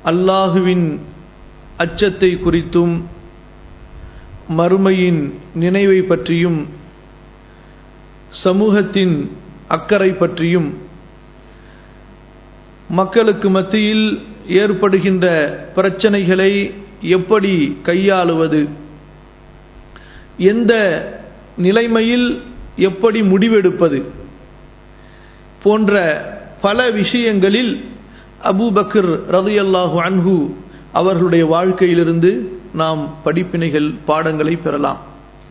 அல்லாஹுவின் அச்சத்தை குறித்தும் மறுமையின் நினைவை பற்றியும் சமூகத்தின் அக்கறை பற்றியும் மக்களுக்கு மத்தியில் ஏற்படுகின்ற பிரச்சனைகளை எப்படி கையாளுவது எந்த நிலைமையில் எப்படி முடிவெடுப்பது போன்ற பல விஷயங்களில் அபூபக்கர் ரதையல்லாஹு அன்ஹு அவர்களுடைய வாழ்க்கையிலிருந்து நாம் படிப்பினைகள் பாடங்களை பெறலாம்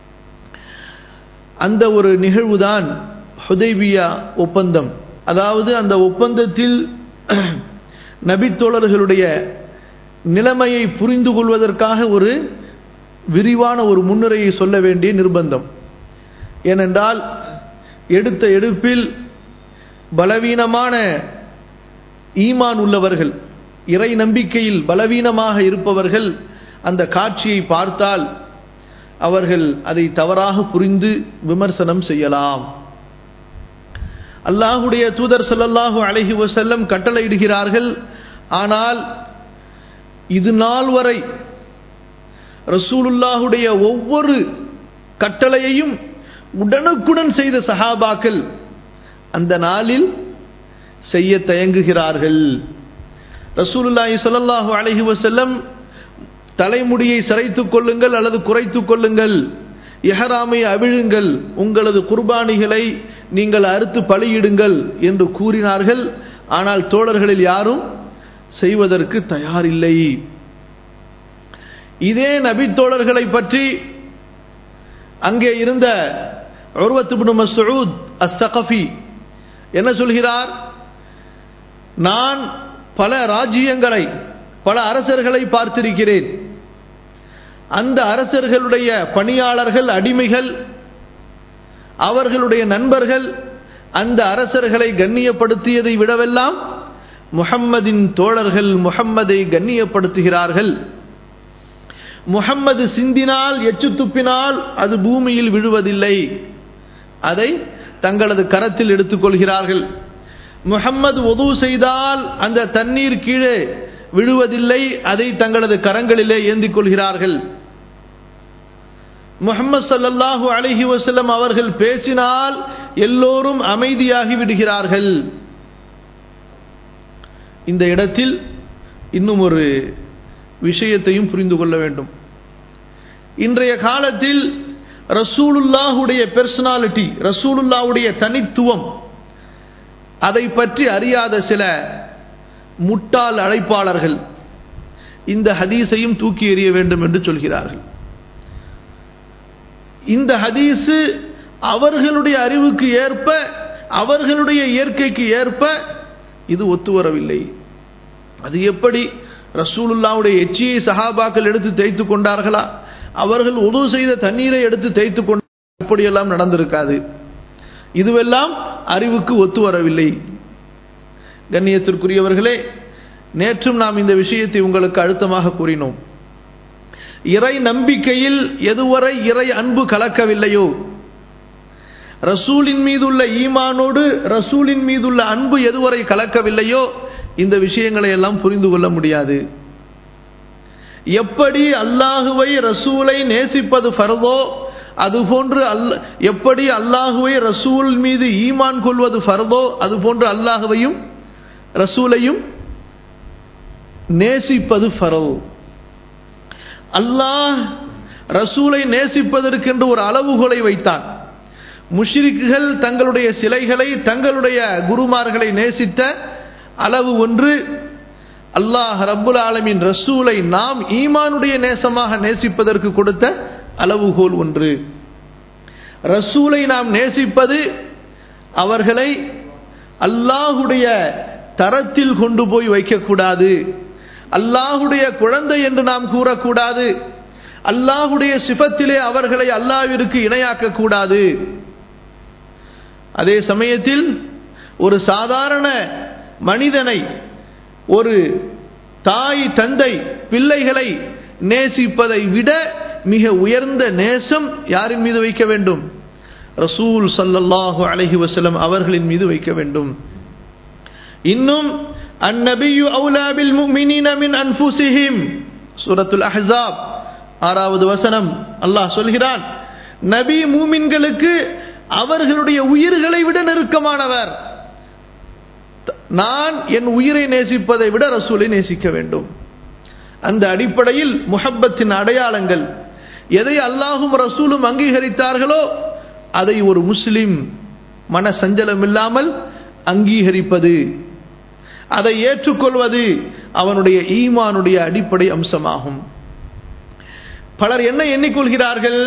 அந்த ஒரு நிகழ்வுதான் ஹுதைபியா ஒப்பந்தம் அதாவது அந்த ஒப்பந்தத்தில் நபித்தோழர்களுடைய நிலைமையை புரிந்து கொள்வதற்காக ஒரு விரிவான ஒரு முன்னுரையை சொல்ல வேண்டிய நிர்பந்தம் ஏனென்றால் எடுத்த எடுப்பில் பலவீனமான ஈமான் உள்ளவர்கள் இறை நம்பிக்கையில் பலவீனமாக இருப்பவர்கள் அந்த காட்சியை பார்த்தால் அவர்கள் அதை தவறாக புரிந்து விமர்சனம் செய்யலாம் அல்லாஹுடைய தூதர் சல்லல்லாஹு அலஹி வசல்லம் கட்டளையிடுகிறார்கள் ஆனால் இது நாள் வரை ரசூலுல்லாஹுடைய ஒவ்வொரு கட்டளையையும் உடனுக்குடன் செய்த சஹாபாக்கள் அந்த நாளில் செய்ய தயங்குகிறார்கள் ரசூலுல்லாஹி சொல்லல்லாஹு அலஹி வசல்லம் தலைமுடியை சிரைத்துக் கொள்ளுங்கள் அல்லது குறைத்துக் கொள்ளுங்கள் எஹராமை அவிழுங்கள் உங்களது குர்பானிகளை நீங்கள் அறுத்து பலியிடுங்கள் என்று கூறினார்கள் ஆனால் தோழர்களில் யாரும் செய்வதற்கு தயாரில்லை இதே நபி தோழர்களை பற்றி அங்கே இருந்த உருவத்து மசூத் அஸ்தகஃபி என்ன சொல்கிறார் நான் பல ராஜ்யங்களை பல அரசர்களை பார்த்திருக்கிறேன் அந்த அரசர்களுடைய பணியாளர்கள் அடிமைகள் அவர்களுடைய நண்பர்கள் அந்த அரசர்களை கண்ணியப்படுத்தியதை விடவெல்லாம் முஹம்மதின் தோழர்கள் முஹம்மதை கண்ணியப்படுத்துகிறார்கள் முஹம்மது சிந்தினால் எச்சு துப்பினால் அது பூமியில் விழுவதில்லை அதை தங்களது கரத்தில் எடுத்துக்கொள்கிறார்கள் முஹம்மது ஒது செய்தால் அந்த தண்ணீர் கீழே விழுவதில்லை அதை தங்களது கரங்களிலே ஏந்திக் கொள்கிறார்கள் முகமது சல்லல்லாஹு அலஹி வசல்லம் அவர்கள் பேசினால் எல்லோரும் அமைதியாகி விடுகிறார்கள் இந்த இடத்தில் இன்னும் ஒரு விஷயத்தையும் புரிந்து கொள்ள வேண்டும் இன்றைய காலத்தில் ரசூலுல்லாஹுடைய பெர்சனாலிட்டி ரசூலுல்லாவுடைய தனித்துவம் அதை பற்றி அறியாத சில முட்டாள் அழைப்பாளர்கள் இந்த ஹதீஸையும் தூக்கி எறிய வேண்டும் என்று சொல்கிறார்கள் இந்த ஹதீஸு அவர்களுடைய அறிவுக்கு ஏற்ப அவர்களுடைய இயற்கைக்கு ஏற்ப இது ஒத்து வரவில்லை அது எப்படி ரசூலுல்லாவுடைய எச்சியை சஹாபாக்கள் எடுத்து தேய்த்து கொண்டார்களா அவர்கள் உதவு செய்த தண்ணீரை எடுத்து தேய்த்து கொண்ட இப்படியெல்லாம் நடந்திருக்காது இதுவெல்லாம் அறிவுக்கு ஒத்து வரவில்லை கண்ணியத்திற்குரியவர்களே நேற்றும் நாம் இந்த விஷயத்தை உங்களுக்கு அழுத்தமாக கூறினோம் இறை நம்பிக்கையில் எதுவரை இறை அன்பு கலக்கவில்லையோ ரசூலின் மீதுள்ள ஈமானோடு ரசூலின் மீதுள்ள அன்பு எதுவரை கலக்கவில்லையோ இந்த விஷயங்களை எல்லாம் புரிந்து கொள்ள முடியாது எப்படி அல்லாஹுவை ரசூலை நேசிப்பது ஃபர்தோ அதுபோன்று அல்ல எப்படி அல்லாஹுவை ரசூல் மீது ஈமான் கொள்வது ஃபர்தோ அதுபோன்று அல்லாஹுவையும் ரசூலையும் நேசிப்பது ஃபரல் அல்லாஹ் ரசூலை நேசிப்பதற்கென்று ஒரு அளவுகோலை வைத்தான் முஷ்ரிக்குகள் தங்களுடைய சிலைகளை தங்களுடைய குருமார்களை நேசித்த அளவு ஒன்று அல்லாஹ் ரப்புல் ஆலமின் ரசூலை நாம் ஈமானுடைய நேசமாக நேசிப்பதற்கு கொடுத்த அளவுகோல் ஒன்று ரசூலை நாம் நேசிப்பது அவர்களை அல்லாஹுடைய தரத்தில் கொண்டு போய் வைக்கக்கூடாது அல்லாஹுடைய குழந்தை என்று நாம் கூறக்கூடாது அல்லாஹுடைய சிபத்திலே அவர்களை அல்லாவிற்கு இணையாக்க கூடாது அதே சமயத்தில் ஒரு சாதாரண மனிதனை ஒரு தாய் தந்தை பிள்ளைகளை நேசிப்பதை விட மிக உயர்ந்த நேசம் யாரின் மீது வைக்க வேண்டும் ரசூல் சல்லல்லாஹு அலஹி வசலம் அவர்களின் மீது வைக்க வேண்டும் இன்னும் النبي أولى بالمؤمنين من أنفسهم சூரத்துல் அஹ்ஸாப் ஆறாவது வசனம் அல்லாஹ் சொல்கிறான் நபி மூமின்களுக்கு அவர்களுடைய உயிர்களை விட நெருக்கமானவர் நான் என் உயிரை நேசிப்பதை விட ரசூலை நேசிக்க வேண்டும் அந்த அடிப்படையில் முஹப்பத்தின் அடையாளங்கள் எதை அல்லாஹும் ரசூலும் அங்கீகரித்தார்களோ அதை ஒரு முஸ்லிம் மன சஞ்சலம் இல்லாமல் அங்கீகரிப்பது அதை ஏற்றுக்கொள்வது அவனுடைய ஈமானுடைய அடிப்படை அம்சமாகும் பலர் என்ன எண்ணிக்கொள்கிறார்கள்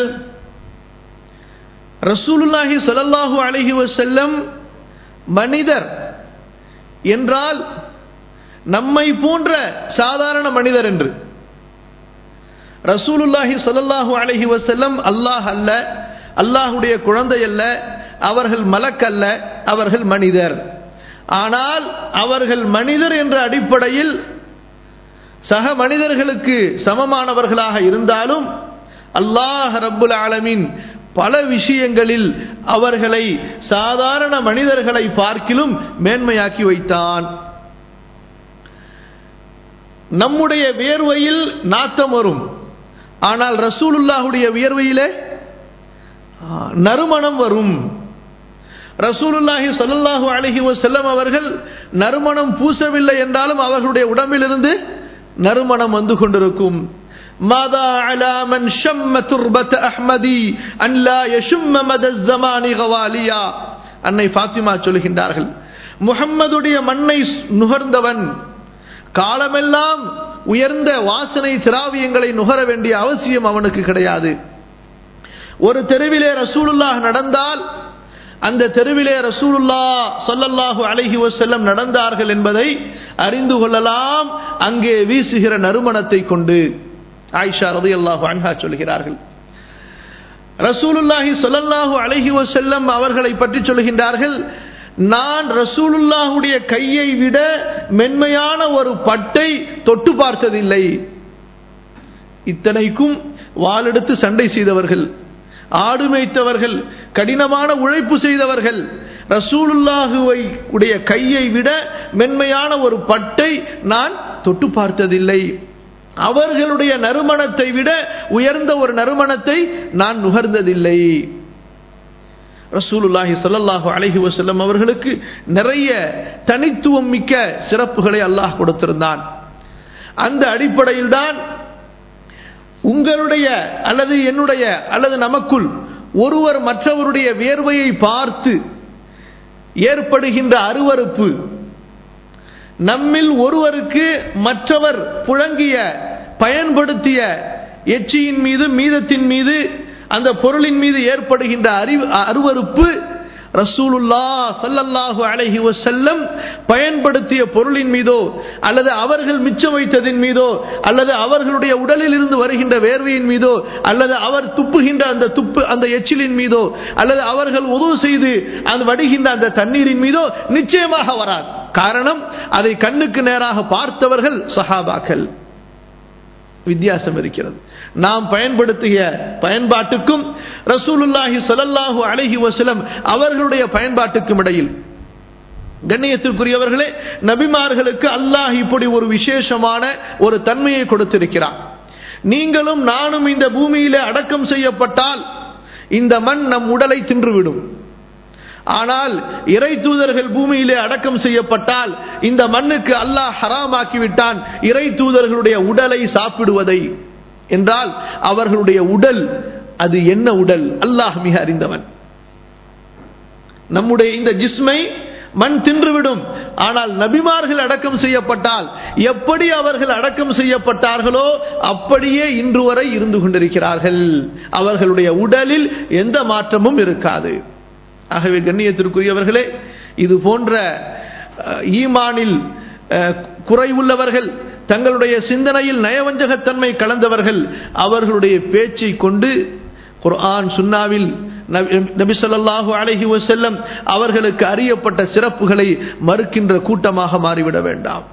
ரசூலுல்லாஹி ஸல்லல்லாஹு அலைஹி வஸல்லம் மனிதர் என்றால் நம்மை போன்ற சாதாரண மனிதர் என்று ரசூலுல்லாஹி ஸல்லல்லாஹு அலைஹி வஸல்லம் அல்லாஹ் அல்ல அல்லாஹ்வுடைய குழந்தை அல்ல அவர்கள் மலக் அல்ல அவர்கள் மனிதர் ஆனால் அவர்கள் மனிதர் என்ற அடிப்படையில் சக மனிதர்களுக்கு சமமானவர்களாக இருந்தாலும் அல்லாஹ் ரப்புல் ஆலமின் பல விஷயங்களில் அவர்களை சாதாரண மனிதர்களை பார்க்கிலும் மேன்மையாக்கி வைத்தான் நம்முடைய வியர்வையில் நாத்தம் வரும் ஆனால் ரசூலுல்லாஹுடைய வியர்வையிலே நறுமணம் வரும் ரசூலுல்லாஹி ஸல்லல்லாஹு அலைஹி வஸல்லம் அவர்கள் நறுமணம் பூசவில்லை என்றாலும் அவர்களுடைய உடம்பிலிருந்து நறுமணம் வந்து கொண்டிருக்கும் ماذا على من شم تربة أحمدي أن لا يشم مدى الزمان غواليا அன்னை ஃபாத்திமா சொல்கின்றார்கள் முகம்மதுடைய மண்ணை நுகர்ந்தவன் காலமெல்லாம் உயர்ந்த வாசனை திராவியங்களை நுகர வேண்டிய அவசியம் அவனுக்கு கிடையாது ஒரு தெருவிலே ரசூலுல்லாஹ் நடந்தால் அந்த தெருவிலே ரசூலுல்லா சொல்லல்லாஹு அலைஹி வசல்லம் நடந்தார்கள் என்பதை அறிந்து கொள்ளலாம் அங்கே வீசுகிற நறுமணத்தை கொண்டு ஆயிஷா ரதி அல்லாஹு அன்ஹா சொல்கிறார்கள் ரசூலுல்லாஹி சொல்லல்லாஹு அலைஹி வசல்லம் அவர்களை பற்றி சொல்கின்றார்கள் நான் ரசூலுல்லாஹுடைய கையை விட மென்மையான ஒரு பட்டை தொட்டு பார்த்ததில்லை இத்தனைக்கும் வாளெடுத்து சண்டை செய்தவர்கள் ஆடு மேய்த்தவர்கள் கடினமான உழைப்பு செய்தவர்கள் ரசூலுல்லாஹுவை உடைய கையை விட மென்மையான ஒரு பட்டை நான் தொட்டு பார்த்ததில்லை அவர்களுடைய நறுமணத்தை விட உயர்ந்த ஒரு நறுமணத்தை நான் நுகர்ந்ததில்லை ரசூலுல்லாஹி சொல்லல்லாஹு அலஹி வசல்லம் அவர்களுக்கு நிறைய தனித்துவம் மிக்க சிறப்புகளை அல்லாஹ் கொடுத்திருந்தான் அந்த அடிப்படையில் தான் உங்களுடைய அல்லது என்னுடைய அல்லது நமக்குள் ஒருவர் மற்றவருடைய வியர்வையை பார்த்து ஏற்படுகின்ற அருவறுப்பு நம்மில் ஒருவருக்கு மற்றவர் புழங்கிய பயன்படுத்திய எச்சியின் மீது மீதத்தின் மீது அந்த பொருளின் மீது ஏற்படுகின்ற அறிவு அருவறுப்பு ரசூலுல்லா சல்லல்லாஹு அலைஹி வசல்லம் பயன்படுத்திய பொருளின் மீதோ அல்லது அவர்கள் மிச்சம் வைத்ததின் மீதோ அல்லது அவர்களுடைய உடலில் இருந்து வருகின்ற வேர்வையின் மீதோ அல்லது அவர் துப்புகின்ற அந்த துப்பு அந்த எச்சிலின் மீதோ அல்லது அவர்கள் உதவு செய்து அந்த வடிகின்ற அந்த தண்ணீரின் மீதோ நிச்சயமாக வராது காரணம் அதை கண்ணுக்கு நேராக பார்த்தவர்கள் சஹாபாக்கள் வித்தியாசம் இருக்கிறது நாம் பயன்படுத்திய பயன்பாட்டுக்கும் ரசூலுல்லாஹி சொல்லல்லாஹு அழகி வசலம் அவர்களுடைய பயன்பாட்டுக்கும் இடையில் கண்ணியத்திற்குரியவர்களே நபிமார்களுக்கு அல்லாஹ் இப்படி ஒரு விசேஷமான ஒரு தன்மையை கொடுத்திருக்கிறார் நீங்களும் நானும் இந்த பூமியிலே அடக்கம் செய்யப்பட்டால் இந்த மண் நம் உடலை தின்றுவிடும் ஆனால் இறை தூதர்கள் பூமியிலே அடக்கம் செய்யப்பட்டால் இந்த மண்ணுக்கு அல்லாஹ் ஹராமாக்கிவிட்டான் இறை தூதர்களுடைய உடலை சாப்பிடுவதை என்றால் அவர்களுடைய உடல் அது என்ன உடல் அல்லாஹ் மிக அறிந்தவன் நம்முடைய இந்த ஜிஸ்மை மண் தின்றுவிடும் ஆனால் நபிமார்கள் அடக்கம் செய்யப்பட்டால் எப்படி அவர்கள் அடக்கம் செய்யப்பட்டார்களோ அப்படியே இன்று வரை இருந்து கொண்டிருக்கிறார்கள் அவர்களுடைய உடலில் எந்த மாற்றமும் இருக்காது ஆகவே கண்ணியத்திற்குரியவர்களே இது போன்ற ஈமானில் குறைவுள்ளவர்கள் தங்களுடைய சிந்தனையில் நயவஞ்சகத்தன்மை கலந்தவர்கள் அவர்களுடைய பேச்சை கொண்டு குர்ஆன் சுன்னாவில் நபி சொல்லாஹு அலஹி வசல்லம் அவர்களுக்கு அறியப்பட்ட சிறப்புகளை மறுக்கின்ற கூட்டமாக மாறிவிட வேண்டாம்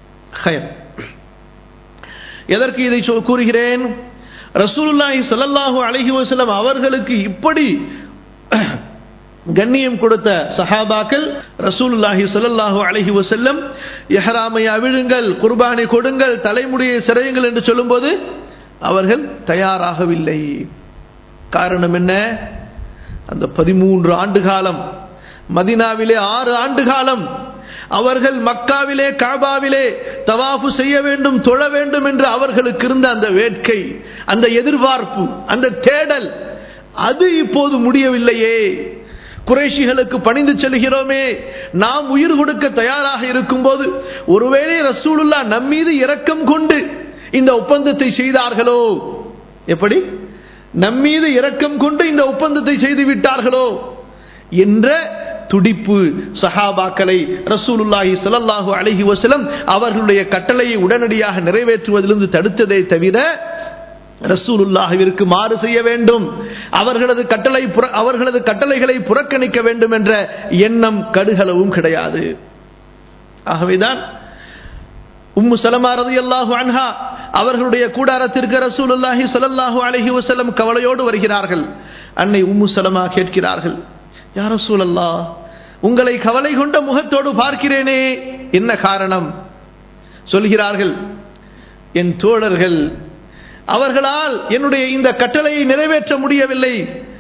எதற்கு இதை கூறுகிறேன் ரசூலுல்லாஹி சல்லாஹூ அலஹி வசல்லம் அவர்களுக்கு இப்படி கண்ணியம் கொடுத்த சஹாபாக்கள் ரசூலுல்லாஹி ஸல்லல்லாஹு அலைஹி வஸல்லம் இஹ்ராமை அவிழுங்கள் குர்பானை கொடுங்கள் தலைமுடியை சிறையுங்கள் என்று சொல்லும்போது அவர்கள் தயாராகவில்லை காரணம் என்ன அந்த பதிமூன்று ஆண்டு காலம் மதினாவிலே ஆறு ஆண்டு காலம் அவர்கள் மக்காவிலே காபாவிலே தவாஃபு செய்ய வேண்டும் தொழ வேண்டும் என்று அவர்களுக்கு இருந்த அந்த வேட்கை அந்த எதிர்பார்ப்பு அந்த தேடல் அது இப்போது முடியவில்லையே குறைஷிகளுக்கு பணிந்து செல்கிறோமே நாம் உயிர் கொடுக்க தயாராக இருக்கும் போது ஒருவேளை ரசூலுல்லா நம்மீது இரக்கம் கொண்டு இந்த ஒப்பந்தத்தை செய்தார்களோ எப்படி நம்மீது இரக்கம் கொண்டு இந்த ஒப்பந்தத்தை செய்து விட்டார்களோ என்ற துடிப்பு சஹாபாக்களை ரசூலுல்லாஹி ஸல்லல்லாஹு அலைஹி வஸல்லம் அவர்களுடைய கட்டளையை உடனடியாக நிறைவேற்றுவதிலிருந்து தடுத்ததே தவிர ரசூலுல்லாஹிற்கு மாறு செய்ய வேண்டும் அவர்களது கட்டளை அவர்களது கட்டளைகளை புறக்கணிக்க வேண்டும் என்ற எண்ணம் கடுகளவும் கிடையாது ஆகவேதான் உம்மு சலமா ரதியல்லாஹு அன்ஹா அவர்களுடைய கூடாரத்திற்கு ரசூலுல்லாஹி ஸல்லல்லாஹு அலைஹி வஸல்லம் கவலையோடு வருகிறார்கள் அன்னை உம்மு சலமா கேட்கிறார்கள் யா ரசூலல்லாஹ் உங்களை கவலை கொண்ட முகத்தோடு பார்க்கிறேனே என்ன காரணம் சொல்கிறார்கள் என் தோழர்கள் அவர்களால் என்னுடைய இந்த கட்டளையை நிறைவேற்ற முடியவில்லை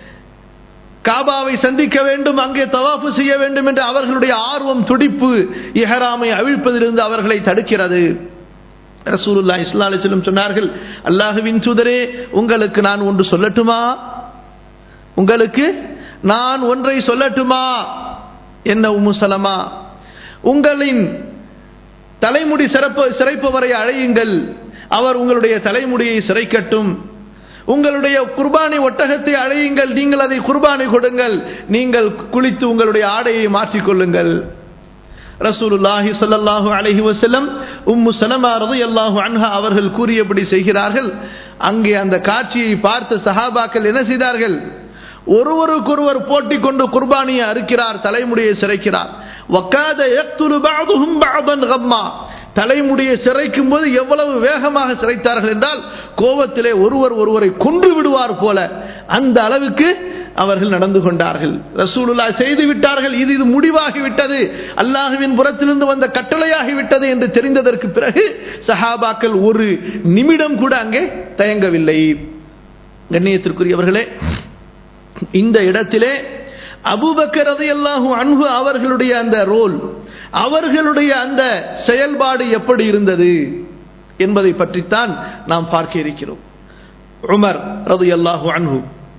காபாவை சந்திக்க வேண்டும் அங்கே தவாஃபு செய்ய வேண்டும் என்ற அவர்களுடைய ஆர்வம் துடிப்பு இஹராமை அவிழ்ப்பதிலிருந்து அவர்களை தடுக்கிறது ரசூலுல்லா இஸ்லா அலிஸ்லம் சொன்னார்கள் அல்லாஹுவின் சுதரே உங்களுக்கு நான் ஒன்று சொல்லட்டுமா உங்களுக்கு நான் ஒன்றை சொல்லட்டுமா என்ன உமுசலமா உங்களின் தலைமுடி சிறப்பு சிறைப்பவரை அழையுங்கள் அவர் உங்களுடைய தலைமுடியை சிறைக்கட்டும் உங்களுடைய குர்பானை ஒட்டகத்தை அழையுங்கள் நீங்கள் அதை குர்பானை கொடுங்கள் நீங்கள் குளித்து உங்களுடைய ஆடையை மாற்றிக்கொள்ளுங்கள் ரசூலுல்லாஹி ஸல்லல்லாஹு அலைஹி வஸல்லம் உம்மு சலமா ரலியல்லாஹு அன்ஹா அவர்கள் கூறியபடி செய்கிறார்கள் அங்கே அந்த காட்சியை பார்த்த சஹாபாக்கள் என்ன செய்தார்கள் ஒருவருக்கொருவர் போட்டி கொண்டு குர்பானியை அறுக்கிறார் தலைமுடியை சிறைக்கிறார் வக்காத யக்துலு பஅதுஹும் பஅதன் கம்மா தலைமுடியை சிறைக்கும் போது எவ்வளவு வேகமாக சிறைத்தார்கள் என்றால் கோபத்திலே ஒருவர் ஒருவரை கொன்று விடுவார் போல அந்த அளவுக்கு அவர்கள் நடந்து கொண்டார்கள் ரசூலுல்லா செய்து விட்டார்கள் இது இது முடிவாகிவிட்டது அல்லாஹுவின் புறத்திலிருந்து வந்த கட்டளையாகிவிட்டது என்று தெரிந்ததற்கு பிறகு சஹாபாக்கள் ஒரு நிமிடம் கூட அங்கே தயங்கவில்லை கண்ணியத்திற்குரியவர்களே இந்த இடத்திலே அபூபக்கர் ரலியல்லாஹு அன்ஹு அவர்களுடைய அந்த ரோல் அவர்களுடைய அந்த செயல்பாடு எப்படி இருந்தது என்பதை பற்றித்தான் நாம் பார்க்க இருக்கிறோம் உமர் ரலியல்லாஹு அன்ஹு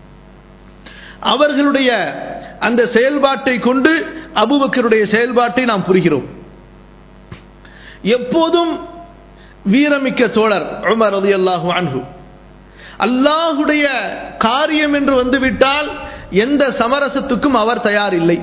அவர்களுடைய அந்த செயல்பாட்டை கொண்டு அபூபக்கருடைய செயல்பாட்டை நாம் புரிகிறோம் எப்போதும் வீரமிக்க தோழர் உமர் ரலியல்லாஹு அன்ஹு அல்லாஹுடைய காரியம் என்று வந்துவிட்டால் எந்த சமரசத்துக்கும் அவர் தயார் இல்லை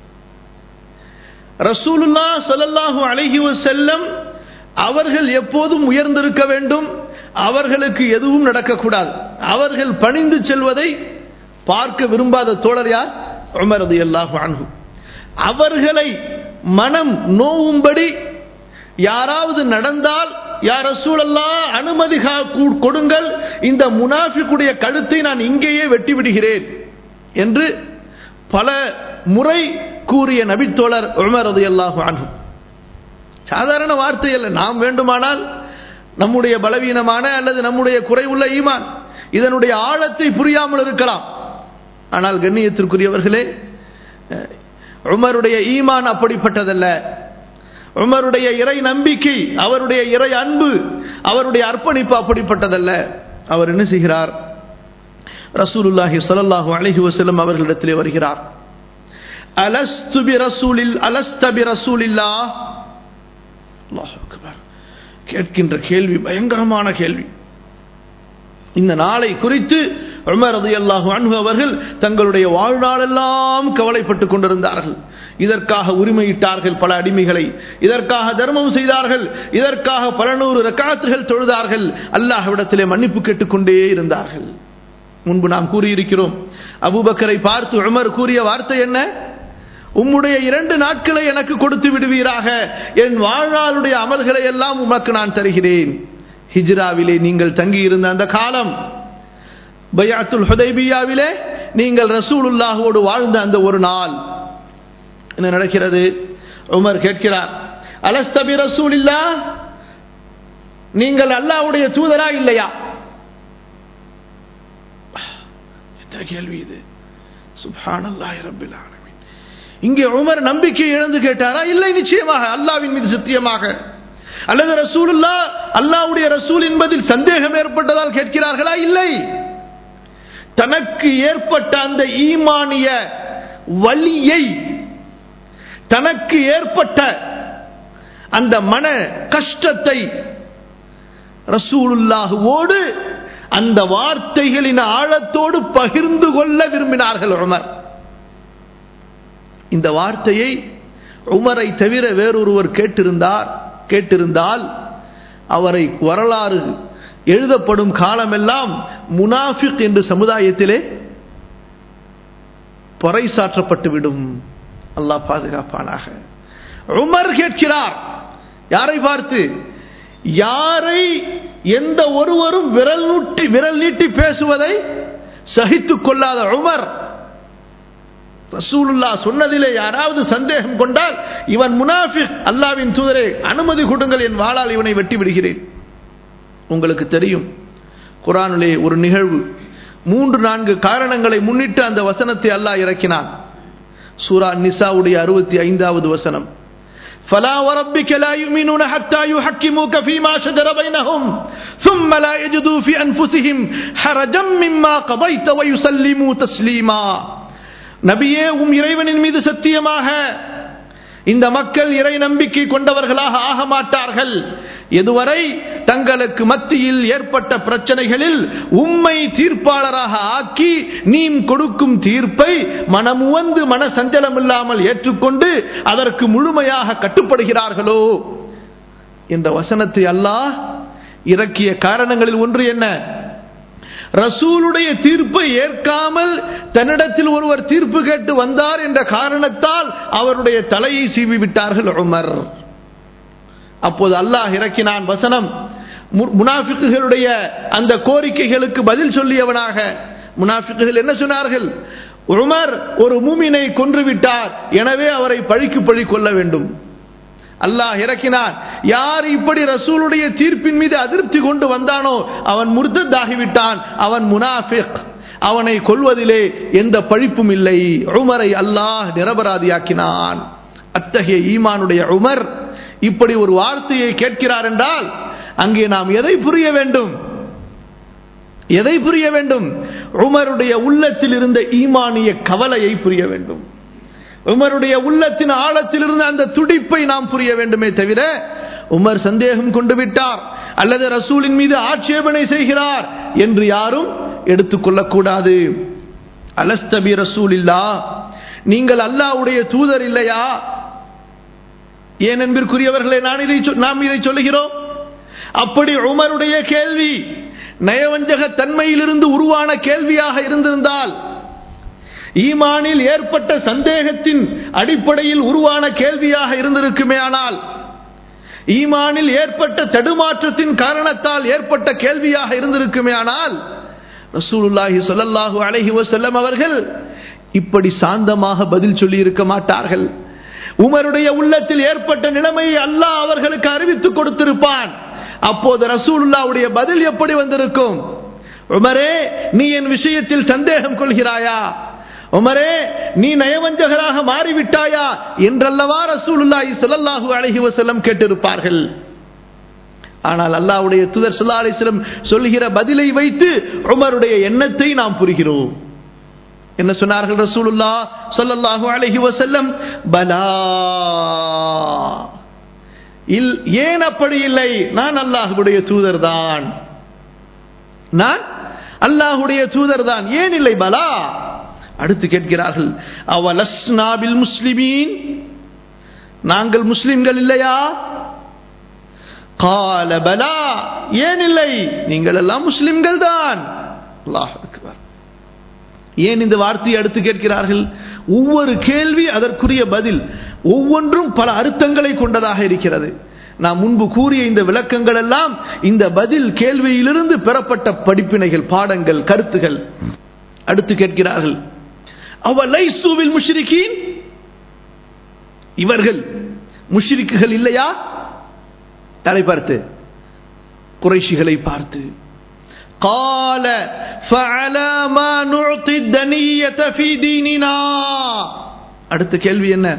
ரசூலுல்லா சொல்லல்லாஹு அழகி செல்லம் அவர்கள் எப்போதும் உயர்ந்திருக்க வேண்டும் அவர்களுக்கு எதுவும் நடக்கக்கூடாது அவர்கள் பணிந்து செல்வதை பார்க்க விரும்பாத தோழர் யார் உமரது அல்லாஹு அன்ஹு அவர்களை மனம் நோவும்படி யாராவது நடந்தால் யார் சூழல்லா அனுமதி கொடுங்கள் இந்த முனாஃபிக்குடைய கழுத்தை நான் இங்கேயே வெட்டி விடுகிறேன் என்று பல முறை கூறிய நபித்தோழர் உமரது அல்லாஹு அன்ஹு சாதாரண வார்த்தை அல்ல நாம் வேண்டுமானால் நம்முடைய பலவீனமான அல்லது நம்முடைய குறைவுள்ள ஈமான் இதனுடைய ஆழத்தை புரியாமல் இருக்கலாம் ஆனால் கண்ணியத்திற்குரியவர்களே உமருடைய ஈமான் அப்படிப்பட்டதல்ல உமருடைய இறை நம்பிக்கை அவருடைய இறை அன்பு அவருடைய அர்ப்பணிப்பு அப்படிப்பட்டதல்ல அவர் என்ன செய்கிறார் ரசூலுல்லாஹி ஸல்லல்லாஹு அலைஹி வஸல்லம் அவர்களிடத்திலே வருகிறார் அலஸ்து பி ரசூலில் அலஸ்த பி ரசூலில்லாஹ் அல்லாஹ் அக்பர் கேட்கின்ற கேள்வி பயங்கரமான கேள்வி இந்த நாளை குறித்து உமர் ரலியல்லாஹு அன்ஹு அவர்கள் தங்களுடைய வாழ்நாளெல்லாம் கவலைப்பட்டுக் கொண்டிருந்தார்கள் இதற்காக உரிமையிட்டார்கள் பல அடிமைகளை இதற்காக தர்மம் செய்தார்கள் இதற்காக பல நூறு ரக்காத்துகள் தொழுதார்கள் அல்லாஹ்விடத்திலே மன்னிப்பு கேட்டுக்கொண்டே இருந்தார்கள் முன்பு நாம் கூறியிருக்கிறோம் அபூபக்கரை பார்த்து உமர் கூறிய வார்த்தை என்ன உம்முடைய இரண்டு நாட்களை எனக்கு கொடுத்து விடுவீராக என் வாழ்நாளுடைய அமல்களை எல்லாம் உமக்கு நான் தருகிறேன் ஹிஜ்ராவிலே நீங்கள் தங்கியிருந்த அந்த காலம் பயாத்துல் ஹுதைபியாவிலே நீங்கள் ரசூலுல்லாஹோடு வாழ்ந்த அந்த ஒரு நாள் என்ன நடக்கிறது உமர் கேட்கிறார் அலஸ்தபி ரசூலில்லா நீங்கள் அல்லாஹ்வுடைய தூதரா இல்லையா என்ற கேள்வி இது சுப்ஹானல்லாஹி ரப்பில் ஆலமீன் இங்கே உமர் நம்பிக்கை இழந்து கேட்டாரா இல்லை நிச்சயமாக அல்லாஹ்வின் மீது சத்தியமாக அல்லது ரசூலுல்லா அல்லாஹ்வுடைய ரசூல் என்பதில் சந்தேகம் ஏற்பட்டதால் கேட்கிறார்களா இல்லை தனக்கு ஏற்பட்ட அந்த ஈமானிய வலியை தனக்கு ஏற்பட்ட அந்த மன கஷ்டத்தை ரசூலுல்லாஹுவோடு அந்த வார்த்தைகளின் ஆழத்தோடு பகிர்ந்து கொள்ள விரும்பினார்கள் உமர் இந்த வார்த்தையை உமரை தவிர வேறொருவர் கேட்டிருந்தார் கேட்டிருந்தால் அவரை வரலாறு எழுதப்படும் காலமெல்லாம் முனாஃபிக் என்று சமுதாயத்திலே பறைசாற்றப்பட்டுவிடும் அல்லாஹ் பாதுகாப்பானாக உமர் கேட்கிறார் யாரை பார்த்து யாரை எந்த ஒருவரும் விரல் நூட்டி விரல் நீட்டி பேசுவதை சகித்துக் கொள்ளாத உமர் ரசூலுல்லா சொன்னதிலே யாராவது சந்தேகம் கொண்டால் இவன் முனாஃபிக் அல்லாவின் தூதரே அனுமதி கொடுங்கள் என் வாளால் இவனை வெட்டி விடுகிறேன் உங்களுக்கு தெரியும் குரானிலே ஒரு நிகழ்வு மூன்று நான்கு காரணங்களை முன்னிட்டு அந்த வசனத்தை அல்லாஹ் இறக்கினான் சூரா நிசாவுடைய அறுபத்தி ஐந்தாவது வசனம் فلا وربك لا يؤمنون حتى يحكموك فيما شجر بينهم ثم لا يجدوا في أنفسهم حرجا مما قضيت ويسلموا تسليما நபியே உம் இறைவனின் மீது சத்தியமாக இந்த மக்கள் இறை நம்பிக்கை கொண்டவர்களாக ஆக மாட்டார்கள் எதுவரை தங்களுக்கு மத்தியில் ஏற்பட்ட பிரச்சனைகளில் உம்மை தீர்ப்பாளராக ஆக்கி நீ கொடுக்கும் தீர்ப்பை மனமுவந்து மன சஞ்சலம் இல்லாமல் ஏற்றுக்கொண்டு அதற்கு முழுமையாக கட்டுப்படுகிறார்களோ என்ற வசனத்தை அல்லாஹ் இறக்கிய காரணங்களில் ஒன்று என்ன ரசூலுடைய தீர்ப்பை ஏற்காமல் தன்னிடத்தில் ஒருவர் தீர்ப்பு கேட்டு வந்தார் என்ற காரணத்தால் அவருடைய தலையை சீவி விட்டார்கள் உமர் அப்போது அல்லாஹ் இறக்கினான் வசனம் முனாஃபிக்குகளுடைய அந்த கோரிக்கைகளுக்கு பதில் சொல்லியவனாக முனாஃபிக்குகள் என்ன சொன்னார்கள் உமர் ஒரு மூமினை கொன்றுவிட்டார் எனவே அவரை பழிக்கு பழி கொள்ள வேண்டும் அல்லாஹ் இறக்கினான் யார் இப்படி ரசூலுடைய தீர்ப்பின் மீது அதிருப்தி கொண்டு வந்தானோ அவன் முர்த்ததாகிவிட்டான் அவன் முனாஃபிக் அவனை கொள்வதிலே எந்த பழிப்பும் இல்லை உமரை அல்லாஹ் நிரபராதியாக்கினான் அத்தகைய ஈமானுடைய உமர் இப்படி ஒரு வார்த்தையை கேட்கிறார் என்றால் அங்கே நாம் எதை புரிய வேண்டும் எதை புரிய வேண்டும் உமருடைய உள்ளத்தில் இருந்த ஈமானிய கவலையை புரிய வேண்டும் உமருடைய உள்ளத்தின் ஆழத்தில் இருந்த அந்த துடிப்பை நாம் புரிய வேண்டுமே தவிர உமர் சந்தேகம் கொண்டு விட்டார் அல்லது ரசூலின் மீது ஆட்சேபனை செய்கிறார் என்று யாரும் எடுத்துக்கொள்ளக்கூடாது அலஸ்தபி ரசூல் இல்லா நீங்கள் அல்லாவுடைய தூதர் இல்லையா ஏன் என்பதற்குரியவர்களே நான் இதை நாம் இதை சொல்லுகிறோம் அப்படி உமருடைய கேள்வி நயவஞ்சக தன்மையிலிருந்து உருவான கேள்வியாக இருந்திருந்தால் ஈமானில் ஏற்பட்ட சந்தேகத்தின் அடிப்படையில் உருவான கேள்வியாக இருந்திருக்குமே ஆனால் ஈமானில் ஏற்பட்ட தடுமாற்றத்தின் காரணத்தால் ஏற்பட்ட கேள்வியாக இருந்திருக்குமே ஆனால் ரசூலுல்லாஹி சொல்லல்லாஹு அலஹி வசல்லம் அவர்கள் இப்படி சாந்தமாக பதில் சொல்லி இருக்க மாட்டார்கள் உமருடைய உள்ளத்தில் ஏற்பட்ட நிலைமையை அல்லாஹ் அவர்களுக்கு அறிவித்துக் கொடுத்திருப்பான் அப்போது ரசூலுல்லாவுடைய பதில் எப்படி வந்திருக்கும் உமரே நீ என் விஷயத்தில் சந்தேகம் கொள்கிறாயா உமரே நீ நயவஞ்சகராக மாறிவிட்டாயா என்றல்லவா ரசூலுல்லாஹி ஸல்லல்லாஹு அலைஹி வஸல்லம் கேட்டிருப்பார்கள் ஆனால் அல்லாஹ்வுடைய தூதர் ஸல்லல்லாஹு அலைஹி வஸல்லம் சொல்கிற பதிலை வைத்து உமருடைய எண்ணத்தை நாம் புரிகிறோம் என்ன சொன்னார்கள் ரசூலுல்லா ஸல்லல்லாஹு அலைஹி வஸல்லம் பலா இல் ஏன் அப்படி இல்லை நான் அல்லாஹ்வுடைய தூதர் தான் நான் அல்லாஹ்வுடைய தூதர் தான் ஏன் இல்லை பலா அடுத்து கேட்கிறார்கள் அவலஸ்னாபில் முஸ்லிமீன் நாங்கள் முஸ்லிம்கள் இல்லையா கால பலா ஏன் இல்லை நீங்கள் எல்லாம் முஸ்லிம்கள் தான் அல்லாஹ் அக்பர் ஏன் இந்த வார்த்தையை அடுத்து கேட்கிறார்கள் ஒவ்வொரு கேள்வி அதற்குரிய பதில் ஒவ்வொன்றும் பல அர்த்தங்களை கொண்டதாக இருக்கிறது நான் முன்பு கூறிய இந்த விளக்கங்கள் எல்லாம் இந்த பதில் கேள்வியிலிருந்து பெறப்பட்ட படிப்பினைகள் பாடங்கள் கருத்துகள் அடுத்து கேட்கிறார்கள் அவ லைசூவில் முஷ்ரிகீன் இவர்கள் முஷ்ரிக்குகள் இல்லையா தலை பார்த்து குறைஷிகளை பார்த்து قال فعلى ما نعطي الدنية في ديننا அடுத்த கேள்வி என்ன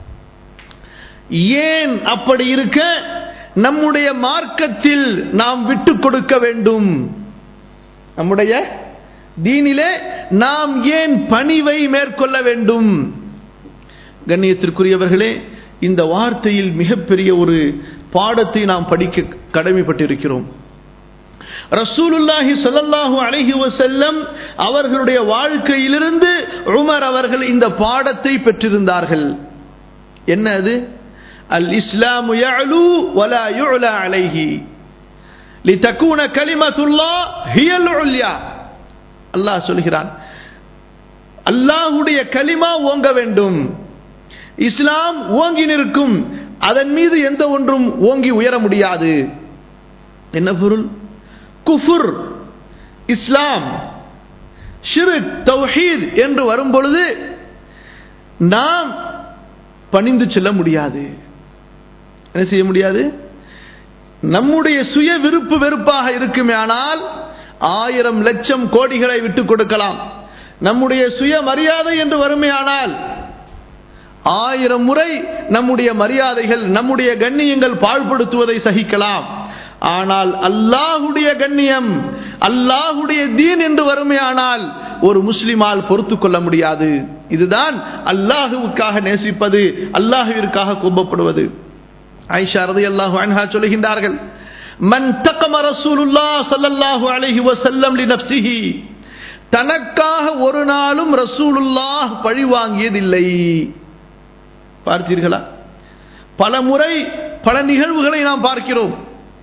ஏன் அப்படி இருக்க நம்முடைய மார்க்கத்தில் நாம் விட்டு கொடுக்க வேண்டும் நம்முடைய தீனிலே நாம் ஏன் பணிவை மேற்கொள்ள வேண்டும் கண்ணியத்திற்குரியவர்களே இந்த வார்த்தையில் மிகப்பெரிய ஒரு பாடத்தை நாம் படிக்க கடமைப்பட்டிருக்கிறோம் ரசூலுல்லாஹி ஸல்லல்லாஹு அலைஹி வஸல்லம் அவர்களுடைய வாழ்க்கையிலிருந்து உமர் அவர்கள் இந்த பாடத்தை பெற்றிருந்தார்கள் என்ன அது அல் இஸ்லாமு யஅலு வலா யுலா அலைஹி லிதகுன கலிமத்துல்லாஹ் ஹியல் உல்யா அல்லாஹ் சொல்கிறான் அல்லாஹ்வுடைய கலிமா ஓங்க வேண்டும் இஸ்லாம் ஓங்கி நிற்கும் அதன் மீது எந்த ஒன்றும் ஓங்கி உயர முடியாது என்ன பொருள் குஃபுர் இஸ்லாம் ஷிருக் தௌஹீத் என்று வரும் பொழுது நாம் பணிந்து செல்ல முடியாது என்ன செய்ய முடியாது நம்முடைய சுய விருப்பு வெறுப்பாக இருக்குமே ஆனால் ஆயிரம் லட்சம் கோடிகளை விட்டுக் கொடுக்கலாம் நம்முடைய சுய மரியாதை என்று வருமே ஆனால் ஆயிரம் முறை நம்முடைய மரியாதைகள் நம்முடைய கண்ணியங்கள் பாழ்படுத்துவதை சகிக்கலாம் ஆனால் அல்லாஹுடைய கண்ணியம் அல்லாஹுடைய தீன் என்று வறுமையானால் ஒரு முஸ்லிமால் பொறுத்து கொள்ள முடியாது இதுதான் அல்லாஹுவுக்காக நேசிப்பது அல்லாஹுவிற்காக கோபப்படுவது ஐஷா ரதி அல்லாஹு அன்ஹா சொல்லுகின்றார்கள் மன் தக்கம ரசூலுல்லா ஸல்லல்லாஹு அலைஹி வஸல்லம் லினஃப்ஸிஹி தனக்காக ஒரு நாளும் ரசூலுல்லாஹ் பழி வாங்கியதில்லை பார்த்தீர்களா பல முறை பல நிகழ்வுகளை நாம் பார்க்கிறோம்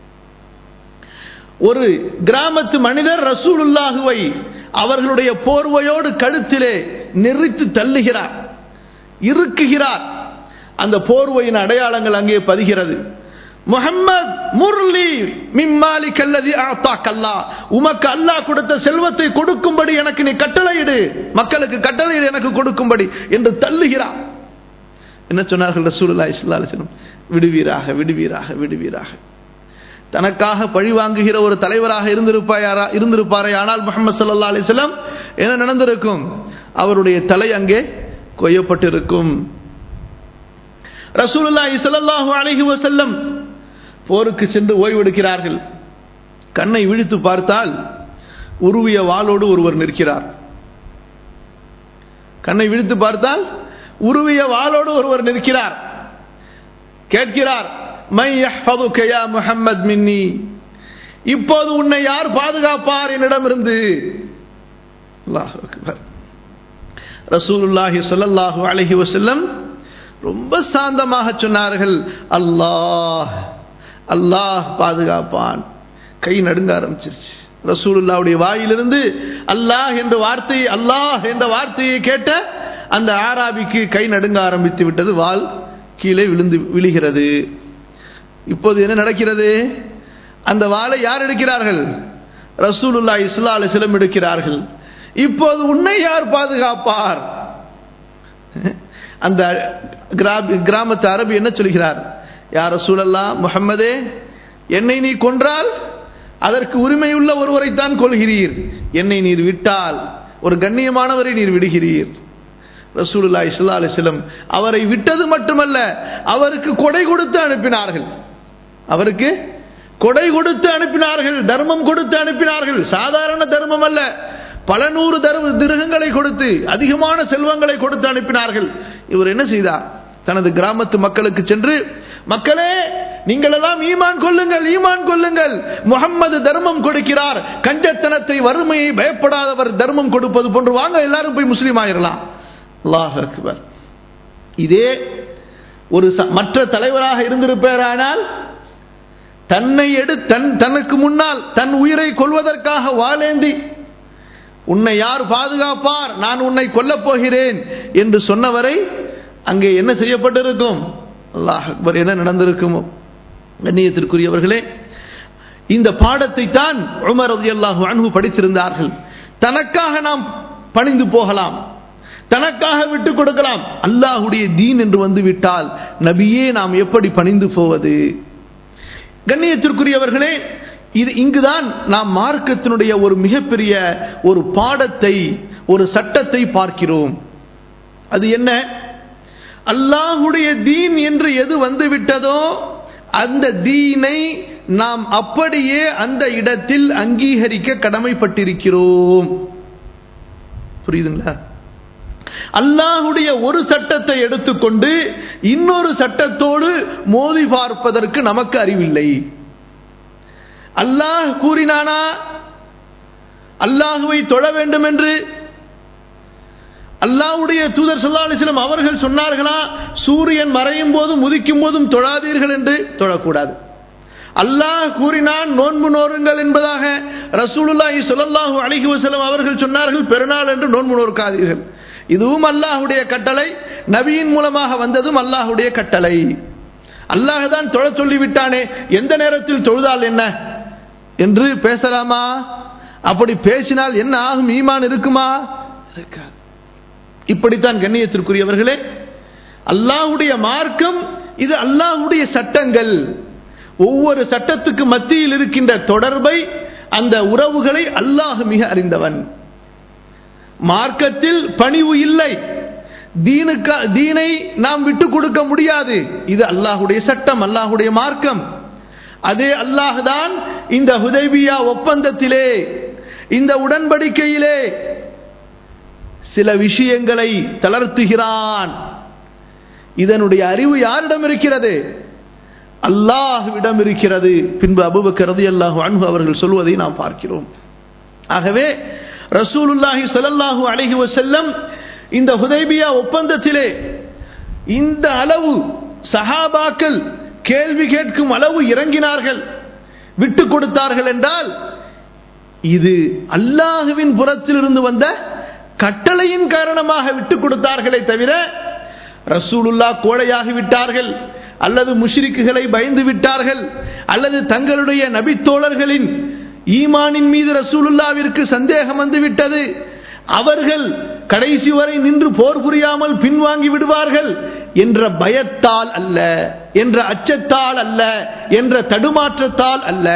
ஒரு கிராமத்து மனிதர் ரசூலுல்லாஹுவை அவர்களுடைய போர்வையோடு கழுத்திலே நெறித்து தள்ளுகிறார் இருக்குகிறார் அந்த போர்வையின் அடையாளங்கள் அங்கே பதிகிறது முகம்மது முர்லி மிம்மாலி கல்லதி ஆத்தா கல்லா உமக்கு அல்லாஹ் கொடுத்த செல்வத்தை கொடுக்கும்படி எனக்கு நீ கட்டளையிடு மக்களுக்கு கட்டளையிடு எனக்கு கொடுக்கும்படி என்று தள்ளுகிறார் என்ன சொன்னார்கள் ரசூலுல்லா இஸ்லா அலிஸ்லம் விடுவீராக விடுவீராக விடுவீராக தனக்காக பழி வாங்குகிற ஒரு தலைவராக இருந்திருப்பாரா இருந்திருப்பாரே ஆனால் முகமது சல்லா அலிஸ்லாம் என்ன நடந்திருக்கும் அவருடைய தலை அங்கே கொய்யப்பட்டிருக்கும் ரசூலுல்லா இஸ்லாஹு அலஹி வசல்லம் போருக்கு சென்று ஓய்வெடுக்கிறார்கள் கண்ணை விழித்து பார்த்தால் உருவிய வாளோடு ஒருவர் நிற்கிறார் கண்ணை விழித்து பார்த்தால் உருவிய வாளோடு ஒருவர் நிற்கிறார் கேட்கிறார் மை யஹ்ஃபதுக யா முஹம்மத் மின்னி இப்போது உன்னை யார் பாதுகாப்பார் என்னிடமிருந்து அல்லாஹ் அக்பர் ரசூலுல்லாஹி ஸல்லல்லாஹு அலைஹி வஸல்லம் ரொம்ப சாந்தமாக சொன்னார்கள் அல்லாஹ் அல்லாஹ் பாதுகாப்பான் கை நடுங்க ஆரம்பிச்சிருச்சு ரசூலுல்லாவுடைய வாயிலிருந்து அல்லாஹ் என்ற வார்த்தை அல்லாஹ் என்ற வார்த்தையை கேட்ட அந்த ஆராபிக்கு கை நடுங்க ஆரம்பித்து விட்டது வால் கீழே விழுந்து விழுகிறது இப்போது என்ன நடக்கிறது அந்த வாளை யார் எடுக்கிறார்கள் ரசூலுல்லா இஸ்லா அலிஸ்லம் எடுக்கிறார்கள் இப்போது உன்னை யார் பாதுகாப்பார் அந்த கிராமத்து அரபி என்ன சொல்கிறார் யார் ரசூலல்லா முகம்மதே என்னை நீ கொன்றால் அதற்கு உரிமையுள்ள ஒருவரைத்தான் கொள்கிறீர் என்னை நீர் விட்டால் ஒரு கண்ணியமானவரை நீர் விடுகிறீர் ரசூலுல்லா இஸ்லா அலிஸ்லம் அவரை விட்டது மட்டுமல்ல அவருக்கு கொடை கொடுத்து அனுப்பினார்கள் அவருக்கு கொடை கொடுத்து அனுப்பினார்கள் தர்மம் கொடுத்து அனுப்பினார்கள் சாதாரண தர்மம் அல்ல பல நூறு தர்ம திருகங்களை கொடுத்து அதிகமான செல்வங்களை கொடுத்து அனுப்பினார்கள் இவர் என்ன செய்தார் தனது கிராமத்து மக்களுக்கு சென்று மக்களே நீங்கள் எல்லாம் ஈமான் கொள்ளுங்கள் ஈமான் கொள்ளுங்கள் முகம்மது தர்மம் கொடுக்கிறார் கஞ்சத்தனத்தை வறுமையை பயப்படாதவர் தர்மம் கொடுப்பது போன்று வாங்க எல்லாரும் போய் முஸ்லீம் ஆயிரலாம் அல்லாஹ் அக்பர் இதே ஒரு மற்ற தலைவராக இருந்திருப்பாரானால் தன்னை எடு தன் தனக்கு முன்னால் தன் உயிரை கொள்வதற்காக வாழேந்தி உன்னை யார் பாதுகாப்பார் நான் உன்னை கொல்லப் போகிறேன் என்று சொன்னவரை அங்கே என்ன செய்யப்பட்டிருக்கும் அல்லாஹ் அக்பர் என்ன நடந்திருக்குமோ கண்ணியத்திற்குரியவர்களே இந்த பாடத்தை தான் உமர் ரதி அல்லாஹு அன்பு படித்திருந்தார்கள் தனக்காக நாம் பணிந்து போகலாம் தனக்காக விட்டு கொடுக்கலாம் அல்லாஹுடைய தீன் என்று வந்து விட்டால் நபியே நாம் எப்படி பணிந்து போவது கண்ணியத்திற்குரியவர்களே இது இங்குதான் நாம் மார்க்கத்தினுடைய ஒரு மிகப்பெரிய ஒரு பாடத்தை ஒரு சட்டத்தை பார்க்கிறோம் அது என்ன அல்லாஹுடைய தீன் என்று எது வந்துவிட்டதோ அந்த தீனை நாம் அப்படியே அந்த இடத்தில் அங்கீகரிக்க கடமைப்பட்டிருக்கிறோம் புரியுதுங்களா அல்லாஹுடைய ஒரு சட்டத்தை எடுத்துக்கொண்டு இன்னொரு சட்டத்தோடு மோதி பார்ப்பதற்கு நமக்கு அறிவில்லை அல்லாஹ் கூறினானா அல்லாஹுவை தொழ வேண்டும் என்று அல்லாஹ்வுடைய தூதர் சல்லா அலிஸ்லம் அவர்கள் சொன்னார்களா சூரியன் மறையும் போதும் உதிக்கும் போதும் தொழாதீர்கள் என்று தொழக்கூடாது அல்லாஹ் கூறினான் நோன்பு நோருங்கள் என்பதாக ரசூலுல்லாஹி ஸல்லல்லாஹு அலைஹி வஸல்லம் அவர்கள் சொன்னார்கள் பெருநாள் என்று நோன்பு நோர்க்காதீர்கள் இதுவும் அல்லாஹ்வுடைய கட்டளை நபியின் மூலமாக வந்ததும் அல்லாஹ்வுடைய கட்டளை அல்லாஹ் தான் தொழ சொல்லி விட்டானே எந்த நேரத்தில் தொழுதால் என்ன என்று பேசலாமா அப்படி பேசினால் என்ன ஆகும் ஈமான் இருக்குமா இருக்காது இப்படித்தான் கண்ணியத்திற்குரியவர்களே அல்லாஹுடைய மார்க்கம் இது அல்லாஹுடைய சட்டங்கள் ஒவ்வொரு சட்டத்துக்கு மத்தியில் இருக்கின்ற தொடர்பை அந்த உறவுகளை அல்லாஹ் மிக அறிந்தவன் மார்க்கத்தில் பணிவு இல்லை தீனுக்கு தீனை நாம் விட்டு கொடுக்க முடியாது இது அல்லாஹுடைய சட்டம் அல்லாஹுடைய மார்க்கம் அதே அல்லாஹ் தான் இந்த ஹுதைபியா ஒப்பந்தத்திலே இந்த உடன்படிக்கையிலே சில விஷயங்களை தளர்த்துகிறான் இதனுடைய அறிவு யாரிடம் இருக்கிறது அல்லாஹ்விடம் இருக்கிறது பின்பு அபுபக்கரது அல்லாஹு அன்பு அவர்கள் சொல்வதை நாம் பார்க்கிறோம் ஆகவே ரசூலுல்லாஹி ஸல்லல்லாஹு அலைஹி வஸல்லம் இந்த ஹுதைபியா ஒப்பந்தத்திலே இந்த அளவு சஹாபாக்கள் கேள்வி கேட்கும் அளவு இறங்கினார்கள் விட்டு கொடுத்தார்கள் என்றால் இது அல்லாஹுவின் புறத்திலிருந்து வந்த கட்டளையின் காரணமாக விட்டு கொடுத்தார்களே தவிர ரசூலுல்லா கோழையாகி விட்டார்கள் அல்லது முஷ்ரிக்குகளை பயந்து விட்டார்கள் அல்லது தங்களுடைய நபித்தோழர்களின் ஈமானின் மீது ரசூலுல்லாவிற்கு சந்தேகம் வந்துவிட்டது அவர்கள் கடைசி வரை நின்று போர் புரியாமல் பின்வாங்கி விடுவார்கள் என்ற பயத்தால் அல்ல என்ற அச்சத்தால் அல்ல என்ற தடுமாற்றத்தால் அல்ல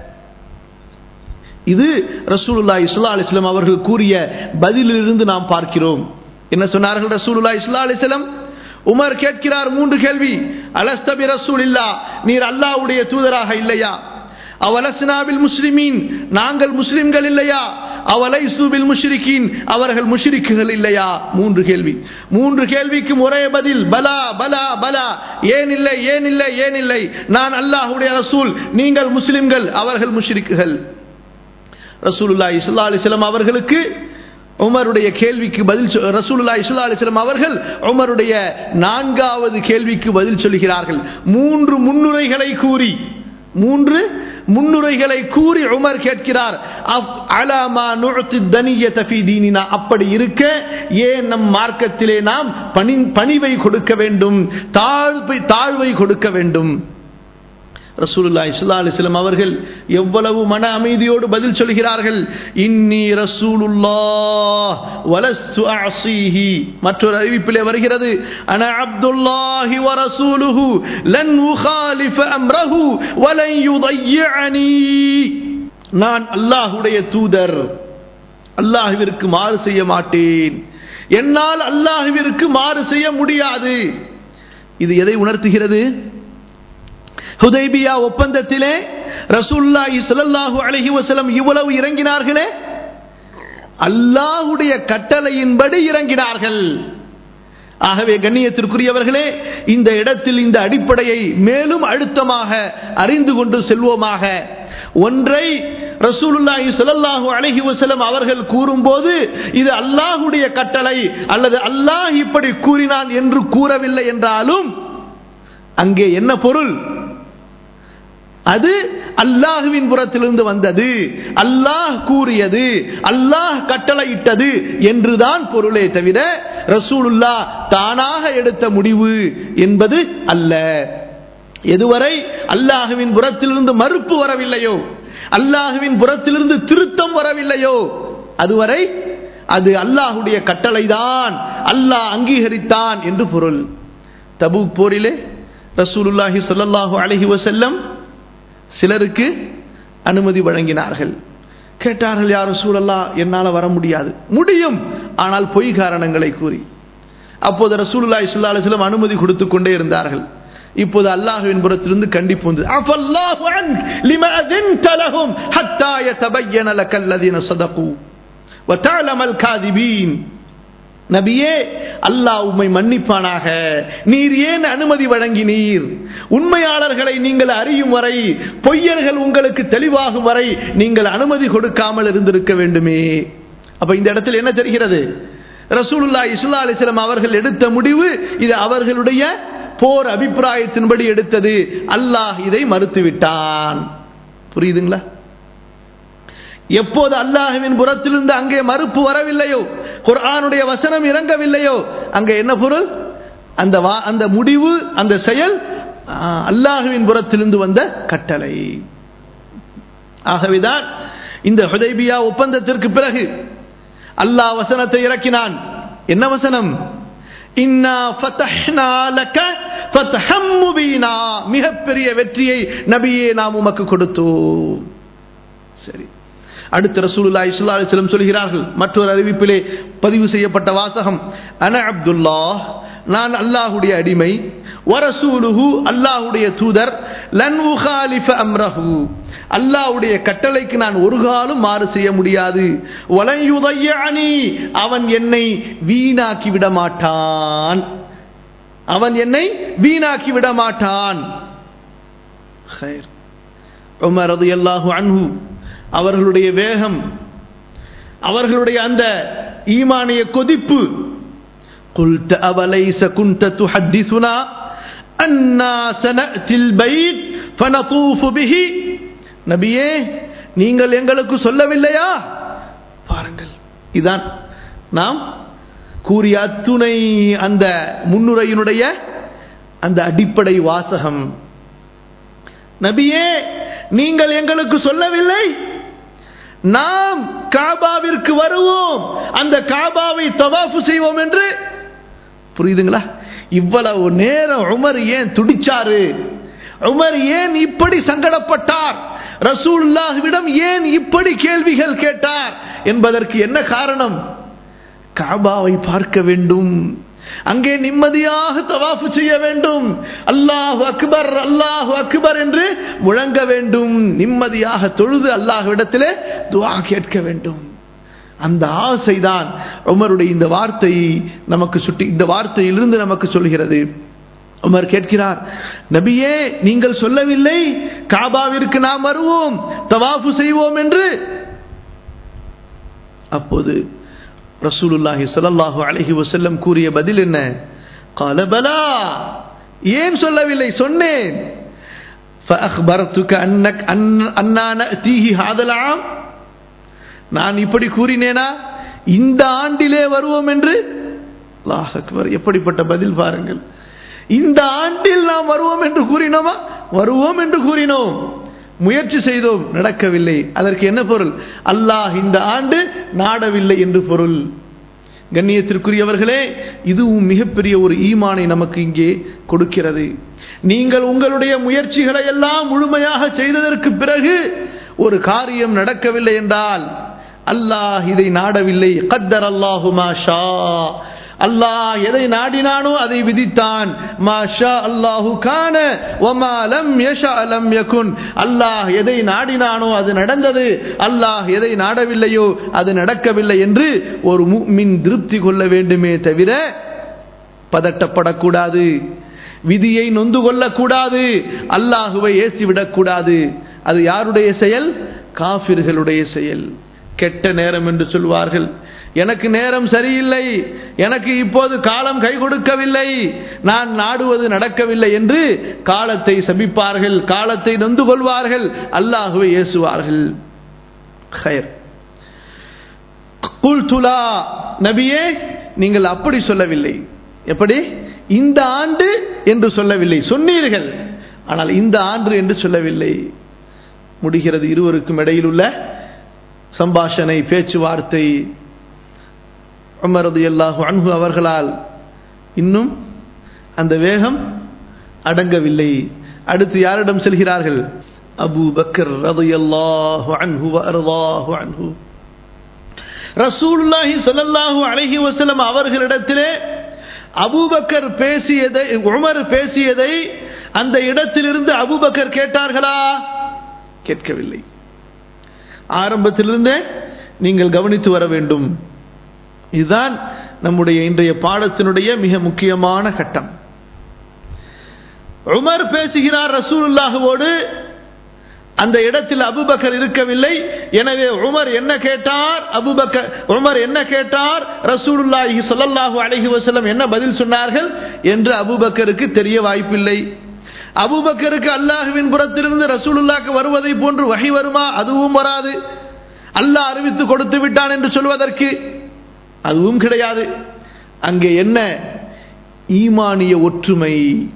இது ரசூலுல்லா இஸ்லா அலிஸ்லாம் அவர்கள் கூறிய பதிலிலிருந்து நாம் பார்க்கிறோம் என்ன சொன்னார்கள் ரசூலுல்லா இஸ்லா அலிஸ்லாம் உமர் கேட்கிறார் மூன்று கேள்வி அலஸ்தபி ரசூல் இல்லா நீர் அல்லாவுடைய தூதராக இல்லையா அவலஸ்னாபில் முஸ்லிமீன் நாங்கள் முஸ்லிம்கள் இல்லையா அவலை சூபில் முஷ்ரிக்கின் அவர்கள் முஷ்ரிக்குகள் இல்லையா மூன்று கேள்வி மூன்று கேள்விக்கும் ஒரே பதில் பலா பலா பலா ஏன் இல்லை ஏன் இல்லை ஏன் இல்லை நான் அல்லாஹுடைய ரசூல் நீங்கள் முஸ்லிம்கள் அவர்கள் முஷ்ரிக்குகள் ரசூலுல்லா இஸ்லா அலிஸ்லாம் அவர்களுக்கு உமருடைய கேள்விக்கு பதில் ரசூலுல்லா இஸ்லா அலிஸ்லாம் அவர்கள் உமருடைய நான்காவது கேள்விக்கு பதில் சொல்கிறார்கள் மூன்று முன்னுரைகளை கூறி மூன்று முன்னுரைகளை கூறி உமர் கேட்கிறார் அப்படி இருக்க ஏன் நம் மார்க்கத்திலே நாம் பணி பணிவை கொடுக்க வேண்டும் தாழ்வை தாழ்வை கொடுக்க வேண்டும் ரசூலுல்லா இஸ்லா அலிஸ்லாம் அவர்கள் எவ்வளவு மன அமைதியோடு பதில் சொல்கிறார்கள் இன்னி ரசூலுல்லா வலஸ்து அஸீஹி மற்றொரு அறிவிப்பிலே வருகிறது அன அப்துல்லாஹி வ ரசூலுஹு லன் உகாலிஃப அம்ரஹு வலன் யுதையனி நான் அல்லாஹ்வுடைய தூதர் அல்லாஹ்விற்கு மாறு செய்ய மாட்டேன் என்னால் அல்லாஹ்விற்கு மாறு செய்ய முடியாது இது எதை உணர்த்துகிறது ஹுதைபியா ஒப்பந்தத்திலே ரசூல்லாஹி ஸல்லல்லாஹு அலைஹி வஸல்லம் இவ்வளவு இறங்கினார்களே அல்லாஹ்வுடைய கட்டளையின்படி இறங்கினார்கள் ஆகவே கண்ணியத்திற்குரியவர்களே இந்த இடத்தில் இந்த அடிப்படையை மேலும் அழுத்தமாக அறிந்து கொண்டு செல்வோமாக ஒன்றை ரசூலுல்லாஹி ஸல்லல்லாஹு அலைஹி வஸல்லம் அவர்கள் கூறும்போது இது அல்லாஹ்வுடைய கட்டளை அல்லது அல்லாஹ் இப்படி கூறினான் என்று கூறவில்லை என்றாலும் அங்கே என்ன பொருள் அது அல்லாஹுவின் புறத்திலிருந்து வந்தது அல்லாஹ் கூறியது அல்லாஹ் கட்டளையிட்டது என்றுதான் பொருளே தவிர ரசூலுல்லா தானாக எடுத்த முடிவு என்பது அல்ல எதுவரை அல்லாஹுவின் புறத்திலிருந்து மறுப்பு வரவில்லையோ அல்லாஹுவின் புறத்திலிருந்து திருத்தம் வரவில்லையோ அதுவரை அது அல்லாஹுடைய கட்டளைதான் அல்லாஹ் அங்கீகரித்தான் என்று பொருள் தபூக் போரிலே ரசூலுல்லாஹி ஸல்லல்லாஹு அலைஹி வஸல்லம் சிலருக்கு அனுமதி வழங்கினார்கள் கேட்டார்கள் யார் ரசூலல்லா என்னால் வர முடியாது முடியும் ஆனால் பொய் காரணங்களை கூறி அப்போது ரசூலுல்லாஹி ஸல்லல்லாஹு அலைஹி வஸல்லம் அனுமதி கொடுத்து கொண்டே இருந்தார்கள் இப்போது அல்லாஹ்வின் புறத்திலிருந்து கண்டிப்பு வந்து அஃபல்லாஹு அன்க் லிமா அஸன்த லஹும் ஹத்தா யதபய்யன லக்கல்லதீன ஸதகு வ தஅலமல் காதிபீன் நபியே அல்லாஹ் உம்மை மன்னிப்பானாக நீர் ஏன் அனுமதி வழங்கினீர் உண்மையாளர்களை நீங்கள் அறியும் வரை பொய்யர்கள் உங்களுக்கு தெளிவாகும் வரை நீங்கள் அனுமதி கொடுக்காமல் இருந்திருக்க வேண்டுமே அப்ப இந்த இடத்தில் என்ன தெரிகிறது ரசூலுல்லா இஸ்லா அலிஸ்லாம் அவர்கள் எடுத்த முடிவு இது அவர்களுடைய போர் அபிப்பிராயத்தின்படி எடுத்தது அல்லாஹ் இதை மறுத்துவிட்டான் புரியுதுங்களா எப்போது அல்லாஹுவின் புறத்திலிருந்து அங்கே மறுப்பு வரவில்லையோ குர்ஆனுடைய வசனம் இறங்கவில்லையோ அங்கே என்ன பொருள் அந்த வா- அந்த முடிவு அந்த செயல் ஆ, அல்லாஹுவின் புறத்திலிருந்து வந்த கட்டளை ஆகவேதான் இந்த ஹுதைபியா ஒப்பந்தத்திற்கு பிறகு அல்லாஹ் வசனத்தை இறக்கினான் என்ன வசனம் இன்னா ஃபதஹ்னா லக ஃபத்ஹம் முபீனா மிகப்பெரிய வெற்றியை நபியே நாம் உமக்கு கொடுத்தோம் சரி அடுத்து ரசூலுல்லாஹி ஸல்லல்லாஹு அலைஹி வஸல்லம் சொல்கிறார்கள் மற்றொரு அறிவிப்பிலே பதிவு செய்யப்பட்ட வாசகம் அன அப்துல்லாஹ் நான் அல்லாஹ்வுடைய அடிமை வரசூலுஹு அல்லாஹ்வுடைய தூதர் லன் உகாலிஃப அம்ரஹு அல்லாஹ்வுடைய கட்டளைக்கு நான் ஒரு காலும் மாறு செய்ய முடியாது வலன் யுதையனி அவன் என்னை வீணாக்கி விட மாட்டான் அவன் என்னை வீணாக்கி விட மாட்டான் خير உமர் ரலியல்லாஹு அன்ஹு அவர்களுடைய வேகம் அவர்களுடைய அந்த ஈமானிய கொதிப்பு قلت أوليس كنت تحدثنا أنا سنأتي البيت فنطوف به நபியே நீங்கள் எங்களுக்கு சொல்லவில்லையா பாருங்கள் இதான் நாம் கூறிய அத்துணை அந்த முன்னுரையினுடைய அந்த அடிப்படை வாசகம் நபியே நீங்கள் எங்களுக்கு சொல்லவில்லை நாம் காபாவிற்கு வருவோம் அந்த காபாவை தவாஃபு செய்வோம் என்று புரியுதுங்களா இவ்வளவு நேரம் உமர் ஏன் துடிச்சாரு உமர் ஏன் இப்படி சங்கடப்பட்டார் ரசூலுல்லாஹ்விடம் ஏன் இப்படி கேள்விகள் கேட்டார் என்பதற்கு என்ன காரணம் காபாவை பார்க்க வேண்டும் அங்கே நிம்மதியாக தவாஃபு செய்ய வேண்டும் அல்லாஹு அக்பர் அல்லாஹு அக்பர் என்று முழங்க வேண்டும் நிம்மதியாக தொழுது அல்லாஹ்விடத்திலே துஆ கேட்க வேண்டும் அந்த ஆசைதான் உமருடைய இந்த வார்த்தை நமக்கு சுட்டி இந்த வார்த்தையிலிருந்து நமக்கு சொல்கிறது உமர் கேட்கிறார் நபியே நீங்கள் சொல்லவில்லை காபாவிற்கு நாம் வருவோம் தவாஃபு செய்வோம் என்று அப்போது ரசூலுல்லாஹி ஸல்லல்லாஹு அலைஹி வஸல்லம் கூறிய பதில் என்ன قال بلى ஏன் சொல்லவில்லை சொன்னேன் فأخبرتك أنك أن أننا نأتيه هذا العام நான் இப்படி கூறினேனா இந்த ஆண்டிலே வருவோம் என்று அல்லாஹ் அக்பர் எப்படிப்பட்ட பதில் பாருங்கள் இந்த ஆண்டில் நாம் வருவோம் என்று கூறினோமா வருவோம் என்று கூறினோம் முயற்சி செய்தோம் நடக்கவில்லை அதற்கு என்ன பொருள் அல்லாஹ் இந்த ஆண்டு நாடவில்லை என்று பொருள் கண்ணியத்திற்குரியவர்களே இதுவும் மிகப்பெரிய ஒரு ஈமானை நமக்கு இங்கே கொடுக்கிறது நீங்கள் உங்களுடைய முயற்சிகளை எல்லாம் முழுமையாக செய்ததற்கு பிறகு ஒரு காரியம் நடக்கவில்லை என்றால் அல்லாஹ் இதை நாடவில்லை கத்தர் அல்லாஹு மாஷா அல்லாஹ் எதை நாடினானோ அதை விதித்தான் மாஷா அல்லாஹு கான ஒமா லம் யஷா லம் யகுன் அல்லாஹ் எதை நாடினானோ அது நடந்தது அல்லாஹ் எதை நாடவில்லையோ அது நடக்கவில்லை என்று ஒரு முஃமின் திருப்தி கொள்ள வேண்டுமே தவிர பதட்டப்படக்கூடாது விதியை நொந்து கொள்ளக்கூடாது அல்லாஹுவை ஏசிவிடக்கூடாது அது யாருடைய செயல் காபிர்களுடைய செயல் கெட்ட நேரம் என்று சொல்வார்கள் எனக்கு நேரம் சரியில்லை எனக்கு இப்போது காலம் கை கொடுக்கவில்லை நான் நாடுவது நடக்கவில்லை என்று காலத்தை சபிப்பார்கள் காலத்தை நொந்து கொள்வார்கள் அல்லாஹுவை ஏசுவார்கள் ஹயர் குல்துலா நபியே நீங்கள் அப்படி சொல்லவில்லை எப்படி இந்த ஆண்டு என்று சொல்லவில்லை சொன்னீர்கள் ஆனால் இந்த ஆண்டு என்று சொல்லவில்லை முடிகிறது இருவருக்கும் இடையில் உள்ள சம்பாஷணை பேச்சுவார்த்தை உமரது அல்லாஹு அன்ஹு அவர்களால் இன்னும் அந்த வேகம் அடங்கவில்லை அடுத்து யாரிடம் செல்கிறார்கள் அபு பக்கர் ரதையல்லாஹு அன்ஹு அருதாஹு அன்ஹு ரசூலுல்லாஹி ஸல்லல்லாஹு அலைஹி வஸல்லம் அவர்களிடத்திலே அபூபக்கர் பேசியதை உமர் பேசியதை அந்த இடத்திலிருந்து அபூபக்கர் கேட்டார்களா கேட்கவில்லை ஆரம்பத்திலிருந்தே நீங்கள் கவனித்து வர வேண்டும் இதுதான் நம்முடைய இன்றைய பாடத்தினுடைய மிக முக்கியமான கட்டம் உமர் பேசுகிறார் ரசூலுல்லாஹுவோடு அந்த இடத்தில் அபுபக்கர் இருக்கவில்லை எனவே உமர் என்ன கேட்டார் அபுபக்கர் உமர் என்ன கேட்டார் ரசூலுல்லாஹி ஸல்லல்லாஹு அலைஹி வஸல்லம் என்ன பதில் சொன்னார்கள் என்று அபுபக்கருக்கு தெரிய வாய்ப்பில்லை அபுபக்கருக்கு அல்லாஹுவின் புறத்திலிருந்து ரசூலுல்லாஹ்க்கு வருவதை போன்று வகை வருமா அதுவும் வராது அல்லாஹ் அறிவித்து கொடுத்து விட்டான் என்று சொல்வதற்கு அதுவும் கிடையாது அங்கே என்ன ஈமானிய ஒற்றுமை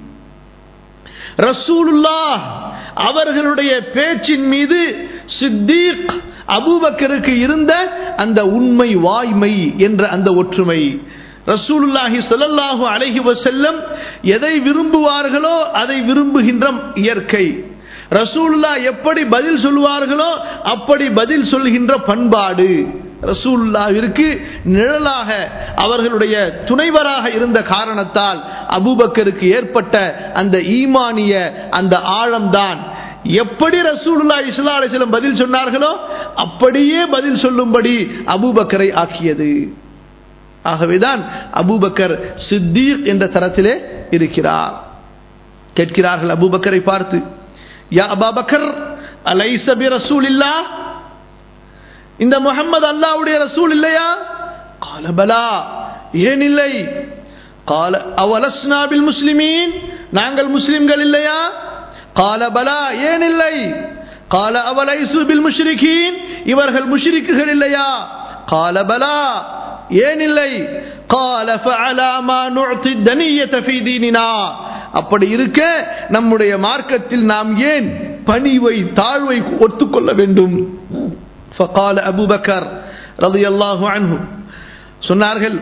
ரசூலுல்லா அவர்களுடைய பேச்சின் மீது சித்தீக் அபூபக்கருக்கு இருந்த அந்த உண்மை வாய்மை என்ற அந்த ஒற்றுமை ரசூலுல்லாஹி ஸல்லல்லாஹு அலைஹி வஸல்லம் எதை விரும்புவார்களோ அதை விரும்புகின்ற இயற்கை ரசூலுல்லா எப்படி பதில் சொல்வார்களோ அப்படி பதில் சொல்கின்ற பண்பாடு ரசூல்லாவிற்கு நிழலாக அவர்களுடைய துணைவராக இருந்த காரணத்தால் அபூபக்கருக்கு ஏற்பட்ட அந்த ஈமானிய அந்த ஆழம்தான் எப்படி ரசூலுல்லா இஸ்லா அலிஸ்லம் பதில் சொன்னார்களோ அப்படியே பதில் சொல்லும்படி அபூபக்கரை ஆக்கியது ஆகவேதான் அபூபக்கர் சித்தீக் என்ற தரத்திலே இருக்கிறார் கேட்கிறார்கள் அபூபக்கரை பார்த்து யா அபாபக்கர் அலைசபி ரசூல் இல்லா இந்த முகமது அல்லாவுடைய ரசூல் இல்லையா காலபலா ஏன் இல்லை கால அவலஸ்னாபில் முஸ்லிமீன் நாங்கள் முஸ்லிம்கள் இல்லையா காலபலா ஏன் இல்லை கால அவலைசு பில் முஷ்ரிகீன் இவர்கள் முஷ்ரிக்குகள் இல்லையா காலபலா ஏன் இல்லை கால ஃபஅலா மா நுஅதி தனியத ஃபீ தீனினா அப்படி இருக்க நம்முடைய மார்க்கத்தில் நாம் ஏன் பணிவை தாழ்வை ஒத்துக்கொள்ள வேண்டும் فقال أبو بكر رضي الله عنه சொன்னார்கள்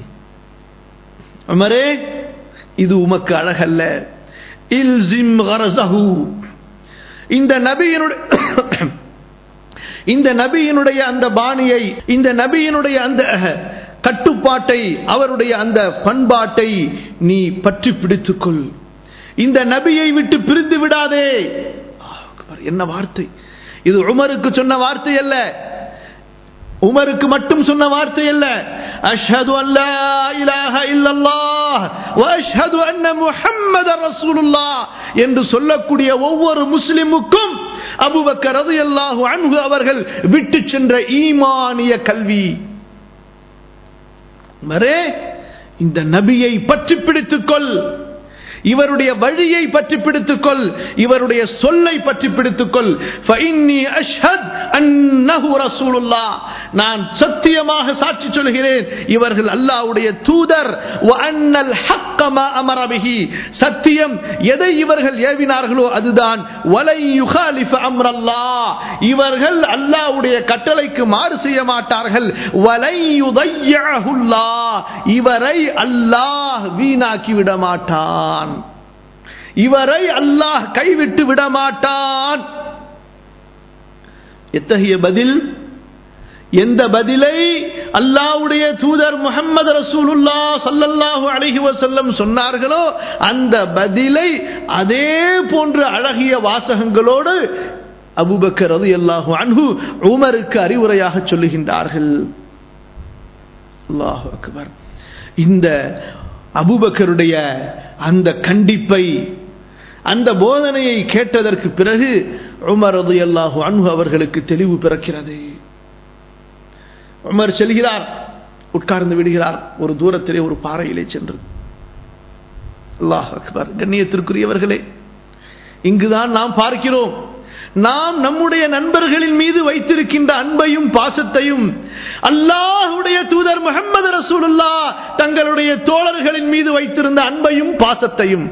உமரே இது உமக்கு அழகல்ல இல்சிம் கரசஹு இந்த நபியினுடைய இந்த நபியினுடைய அந்த பாணியை இந்த நபியினுடைய அந்த கட்டுப்பாட்டை அவருடைய அந்த பண்பாட்டை நீ பற்றி பிடித்துக்கொள் இந்த நபியை விட்டு பிரிந்து விடாதே என்ன வார்த்தை இது உமருக்கு சொன்ன வார்த்தை அல்ல உமருக்கு மட்டும் சொன்ன வார்த்தை அல்ல அஷ்ஹது அல்லா இலாஹ இல்லல்லாஹ் வ அஷ்ஹது அன்ன முஹம்மதர் ரசூலுல்லாஹ் என்று சொல்லக்கூடிய ஒவ்வொரு முஸ்லிமுக்கும் அபூபக்கர் ரலியல்லாஹு அன்ஹு அவர்கள் விட்டு சென்ற ஈமானிய கல்வி மரே இந்த நபியை பற்றி பிடித்துக்கொள் இவருடைய வழியை பற்றி பிடித்துக்கொள் இவருடைய சொல்லை பற்றி பிடித்துக்கொள் நான் சத்தியமாக சாட்சி சொல்கிறேன் இவர்கள் அல்லாவுடைய தூதர் சத்தியம் எதை இவர்கள் ஏவினார்களோ அதுதான் இவர்கள் அல்லாவுடைய கட்டளைக்கு மாறு செய்ய மாட்டார்கள் இவரை அல்லாஹ் வீணாக்கி விட மாட்டான் இவரை அல்லாஹ் கைவிட்டு விட மாட்டான் எத்தகைய பதில் எந்த பதிலை அல்லாவுடைய தூதர் முகமது ரசூலுல்லா சல்லல்லாஹு அலஹி வசல்லம் சொன்னார்களோ அந்த பதிலை அதே போன்ற அழகிய வாசகங்களோடு அபுபக்கர் அது அல்லாஹு அன்ஹு உமருக்கு அறிவுரையாக சொல்லுகின்றார்கள் அல்லாஹு அக்பர் இந்த அபுபக்கருடைய அந்த கண்டிப்பை அந்த போதனையை கேட்டதற்கு பிறகு உமர் அது அல்லாஹு அன்பு அவர்களுக்கு தெளிவு பிறக்கிறது உமர் செல்கிறார் உட்கார்ந்து விடுகிறார் ஒரு தூரத்திலே ஒரு பாறையிலே சென்று அல்லாஹ் அக்பர் கண்ணியத்திற்குரியவர்களே இங்குதான் நாம் பார்க்கிறோம் நாம் நம்முடைய நண்பர்களின் மீது வைத்திருக்கின்ற அன்பையும் பாசத்தையும் அல்லாஹுடைய தூதர் முகமது ரசூலுல்லா தங்களுடைய தோழர்களின் மீது வைத்திருந்த அன்பையும் பாசத்தையும்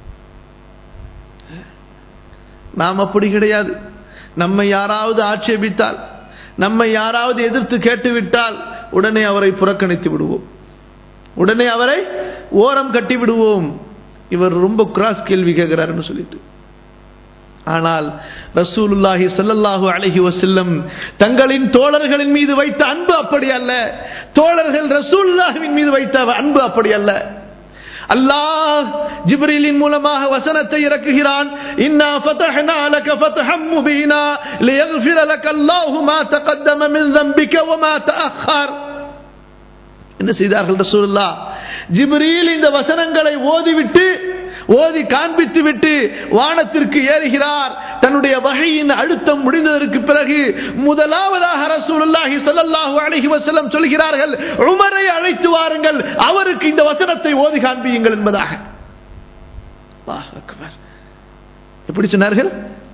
நாம் அப்படி கிடையாது நம்மை யாராவது ஆட்சேபித்தால் நம்மை யாராவது எதிர்த்து கேட்டுவிட்டால் உடனே அவரை புறக்கணித்து விடுவோம் உடனே அவரை ஓரம் கட்டி விடுவோம் இவர் ரொம்ப கிராஸ் கேள்வி கேட்கிறாருன்னு சொல்லிட்டு ஆனால் ரசூலுல்லாஹி ஸல்லல்லாஹு அலைஹி வஸல்லம் தங்களின் தோழர்களின் மீது வைத்த அன்பு அப்படி அல்ல தோழர்கள் ரசூலுல்லாஹின் மீது வைத்த அன்பு அப்படி அல்ல அல்லாஹ் ஜிப்ரீலின் மூலமாக வசனத்தை இறக்குகிறான் இன்னா ஃபதஹ்னா லக ஃபத்ஹம் முபீனா லியக்ஃபிர லக அல்லாஹு மா தகத்தம மின் ذنبك وما تأخر என்ன செய்தார்கள் ரசூலுல்லாஹ் ஜிப்ரீல் இந்த வசனங்களை ஓதிவிட்டு ஓதி காண்பித்து விட்டு வானத்திற்கு ஏறுகிறார் தன்னுடைய வகையின் அழுத்தம் முடிந்ததற்கு பிறகு முதலாவதாக ரசூலுல்லாஹி ஸல்லல்லாஹு அலைஹி வஸல்லம் சொல்கிறார்கள் உமரை அழைத்து வாருங்கள் அவருக்கு இந்த வசனத்தை ஓதி காண்பியுங்கள் என்பதாக அல்லாஹ் அக்பர் எப்படி சொன்னார்கள்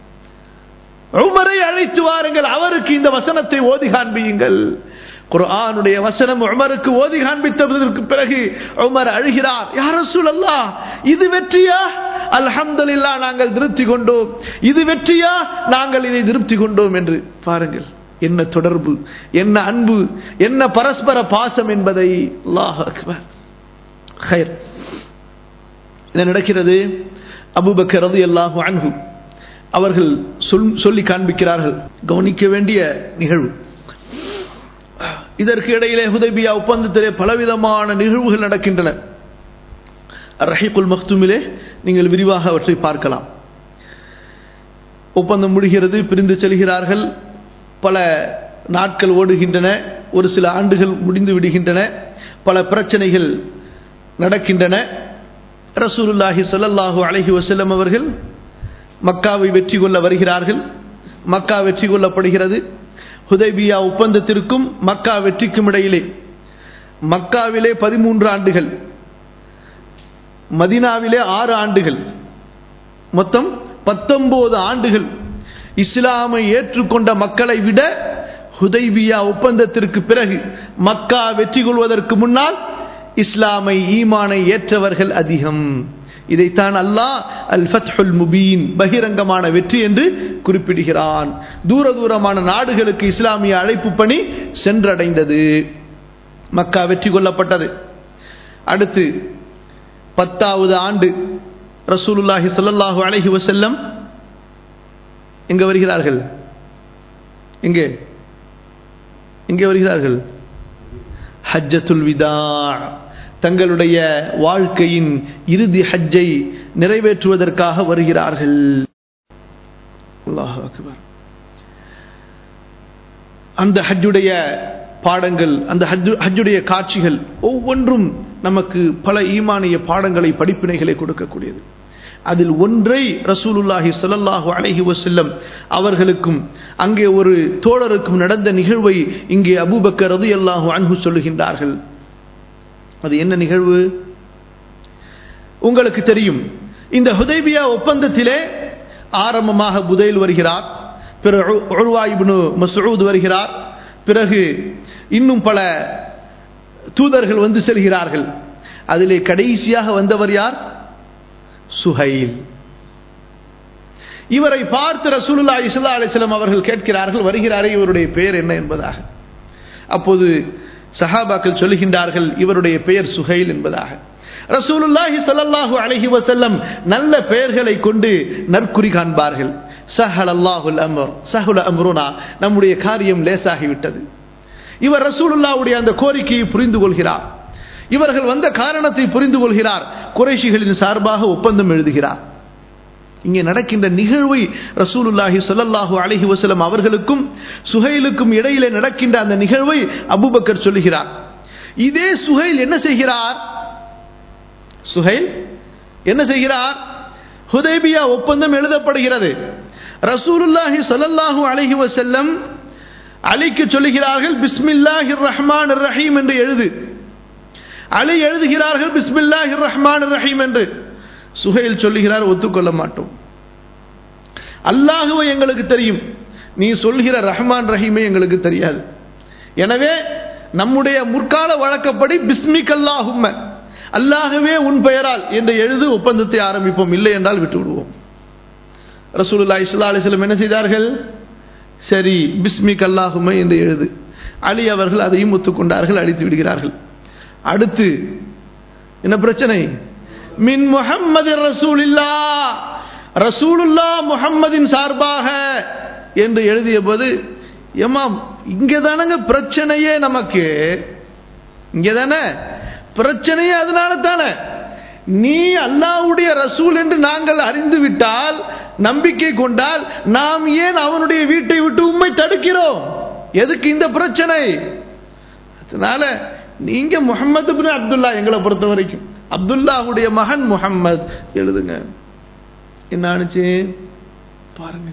உமரை அழைத்து வாருங்கள் அவருக்கு இந்த வசனத்தை ஓதி காண்பியுங்கள் குர்ஆனுடைய வசனம் உமருக்கு ஓதி காண்பித்ததற்கு பிறகு உமர் அழுகிறார் யார் ரசூலல்லா இது வெற்றியா அல்ஹம்துலில்லாஹ் நாங்கள் திருப்தி கொண்டோம் இது வெற்றியா நாங்கள் இதை திருப்தி கொண்டோம் என்று பாருங்கள் என்ன தொடர்பு என்ன அன்பு என்ன பரஸ்பர பாசம் என்பதை அல்லாஹ் அக்பர் ஹைர் என்ன நடக்கிறது அபூபக்கர் ரலியல்லாஹு அன்ஹு அவர்கள் சொல் சொல்லி காண்பிக்கிறார்கள் கவனிக்க வேண்டிய நிகழ்வு இதற்கு இடையிலே ஹுதைபியா ஒப்பந்தத்திலே பலவிதமான நிகழ்வுகள் நடக்கின்றன ரஹீகுல் மக்துமிலே நீங்கள் விரிவாக அவற்றை பார்க்கலாம் ஒப்பந்தம் முடிகிறது பிரிந்து செல்கிறார்கள் பல நாட்கள் ஓடுகின்றன ஒரு சில ஆண்டுகள் முடிந்து விடுகின்றன பல பிரச்சனைகள் நடக்கின்றன ரசூலுல்லாஹி ஸல்லல்லாஹு அலைஹி வஸல்லம் அவர்கள் மக்காவை வெற்றி கொள்ள வருகிறார்கள் மக்கா வெற்றி கொள்ளப்படுகிறது ஹுதைபியா ஒப்பந்தத்திற்கும் மக்கா வெற்றிக்கும் இடையிலே மக்காவிலே பதிமூன்று ஆண்டுகள் மதினாவிலே ஆறு ஆண்டுகள் மொத்தம் பத்தொன்பது ஆண்டுகள் இஸ்லாமை ஏற்றுக்கொண்ட மக்களை விட ஹுதைபியா ஒப்பந்தத்திற்கு பிறகு மக்கா வெற்றி கொள்வதற்கு முன்னால் இஸ்லாமை ஈமானை ஏற்றவர்கள் அதிகம் இதைத்தான் அல்லாஹ் அல் ஃபத்ஹுல் முபீன் பகிரங்கமான வெற்றி என்று குறிப்பிடுகிறான் தூர தூரமான நாடுகளுக்கு இஸ்லாமிய அழைப்பு பணி சென்றடைந்தது மக்கா வெற்றி கொள்ளப்பட்டது அடுத்து பத்தாவது ஆண்டு ரசூலுல்லாஹி ஸல்லல்லாஹு அலைஹி வஸல்லம் எங்க வருகிறார்கள் எங்கே எங்கே வருகிறார்கள் ஹஜ்ஜத்துல் விதா தங்களுடைய வாழ்க்கையின் இறுதி ஹஜ்ஜை நிறைவேற்றுவதற்காக வருகிறார்கள் அல்லாஹ் அக்பர் அந்த ஹஜ்ஜுடைய பாடங்கள் அந்த ஹஜ்ஜுடைய காட்சிகள் ஒவ்வொன்றும் நமக்கு பல ஈமானிய பாடங்களை படிப்பினைகளை கொடுக்கக்கூடியது அதில் ஒன்றை ரசூலுல்லாஹி ஸல்லல்லாஹு அலைஹி வஸல்லம் அவர்களுக்கும் அங்கே ஒரு தோழருக்கும் நடந்த நிகழ்வை இங்கே அபூபக்கர் ரலியல்லாஹு அன்ஹு சொல்லுகின்றார்கள் அது என்ன நிகழ்வு உங்களுக்கு தெரியும் இந்த ஹுதைபியா ஒப்பந்தத்திலே ஆரம்பமாக புதைல் வருகிறார் பிறகு உருவாயிபுனு மசூத் வருகிறார் பிறகு இன்னும் பல தூதர்கள் வந்து செல்கிறார்கள் அதிலே கடைசியாக வந்தவர் யார் சுஹைல் இவரை பார்த்து ரசூலுல்லா இஸ்லா அலிஸ்லாம் அவர்கள் கேட்கிறார்கள் வருகிறாரே இவருடைய பெயர் என்ன என்பதாக அப்போது சஹாபாக்கள் சொல்லுகின்றார்கள் இவருடைய பெயர் சுஹைல் என்பதாக ரசூலுல்லாஹி ஸல்லல்லாஹு அலைஹி வஸல்லம் நல்ல பெயர்களை கொண்டு நற்குறி காண்பார்கள் சஹல் அல்லாஹுல் அம்ர் சஹுல அம்ருனா நம்முடைய காரியம் லேசாகிவிட்டது இவர் ரசூலுல்லாவுடைய அந்த கோரிக்கையை புரிந்து கொள்கிறார் இவர்கள் வந்த காரணத்தை புரிந்து கொள்கிறார் குறைஷிகளின் சார்பாக ஒப்பந்தம் எழுதுகிறார் இங்கே நடக்கின்ற நிகழ்வை ரசூலுல்லாஹி ஸல்லல்லாஹு அலைஹி வஸல்லம் அவர்களுக்கும் சுஹைலுக்கும் இடையிலே நடக்கின்ற அந்த நிகழ்வை அபூபக்கர் சொல்லுகிறார் இதே சுஹைல் என்ன செய்கிறார் சுஹைல் என்ன செய்கிறார் ஹுதைபியா ஒப்பந்தம் எழுதப்படுகிறது ரசூலுல்லாஹி ஸல்லல்லாஹு அலைஹி வஸல்லம் அலிக்கு சொல்லுகிறார்கள் பிஸ்மில்லாஹிர் ரஹ்மான் ரஹீம் என்று எழுது அலி எழுதுகிறார்கள் பிஸ்மில்லாஹிர் ரஹ்மான் ரஹீம் என்று சுஹைல் சொல்லுகிறார் ஒத்துக்கொள்ள மாட்டோம் அல்லாஹுவை எங்களுக்கு தெரியும் நீ சொல்கிற ரஹ்மான் ரஹீமை எங்களுக்கு தெரியாது எனவே நம்முடைய முற்கால வழக்கப்படி பிஸ்மிக் அல்லாஹும்ம அல்லாகவே உன் பெயரால் என்று எழுது ஒப்பந்தத்தை ஆரம்பிப்போம் இல்லை என்றால் விட்டு விடுவோம் ரசூலுல்லா இஸ்லா அலிஸ்லம் என்ன செய்தார்கள் சரி பிஸ்மிக் அல்லாஹும என்று எழுது அலி அவர்கள் அதையும் ஒத்துக்கொண்டார்கள் அழித்து விடுகிறார்கள் அடுத்து என்ன பிரச்சனை மின் முஹம்மது ரசூலில்லா ரசூலுல்லா முஹம்மதின் சார்பாக என்று எழுதிய போது எமாம் இங்கே தானங்க பிரச்சனையே நமக்கு இங்கே தானே பிரச்சனையே அதனால தானே நீ அல்லாவுடைய ரசூல் என்று நாங்கள் அறிந்து விட்டால் நம்பிக்கை கொண்டால் நாம் ஏன் அவனுடைய வீட்டை விட்டு உண்மை தடுக்கிறோம் எதுக்கு இந்த பிரச்சனை அதனால நீங்க முகமது பின் அப்துல்லா எங்களை பொறுத்த வரைக்கும் அப்துல்லாவுடைய மகன் முகம்மது எழுதுங்க என்ன ஆனிச்சு பாருங்க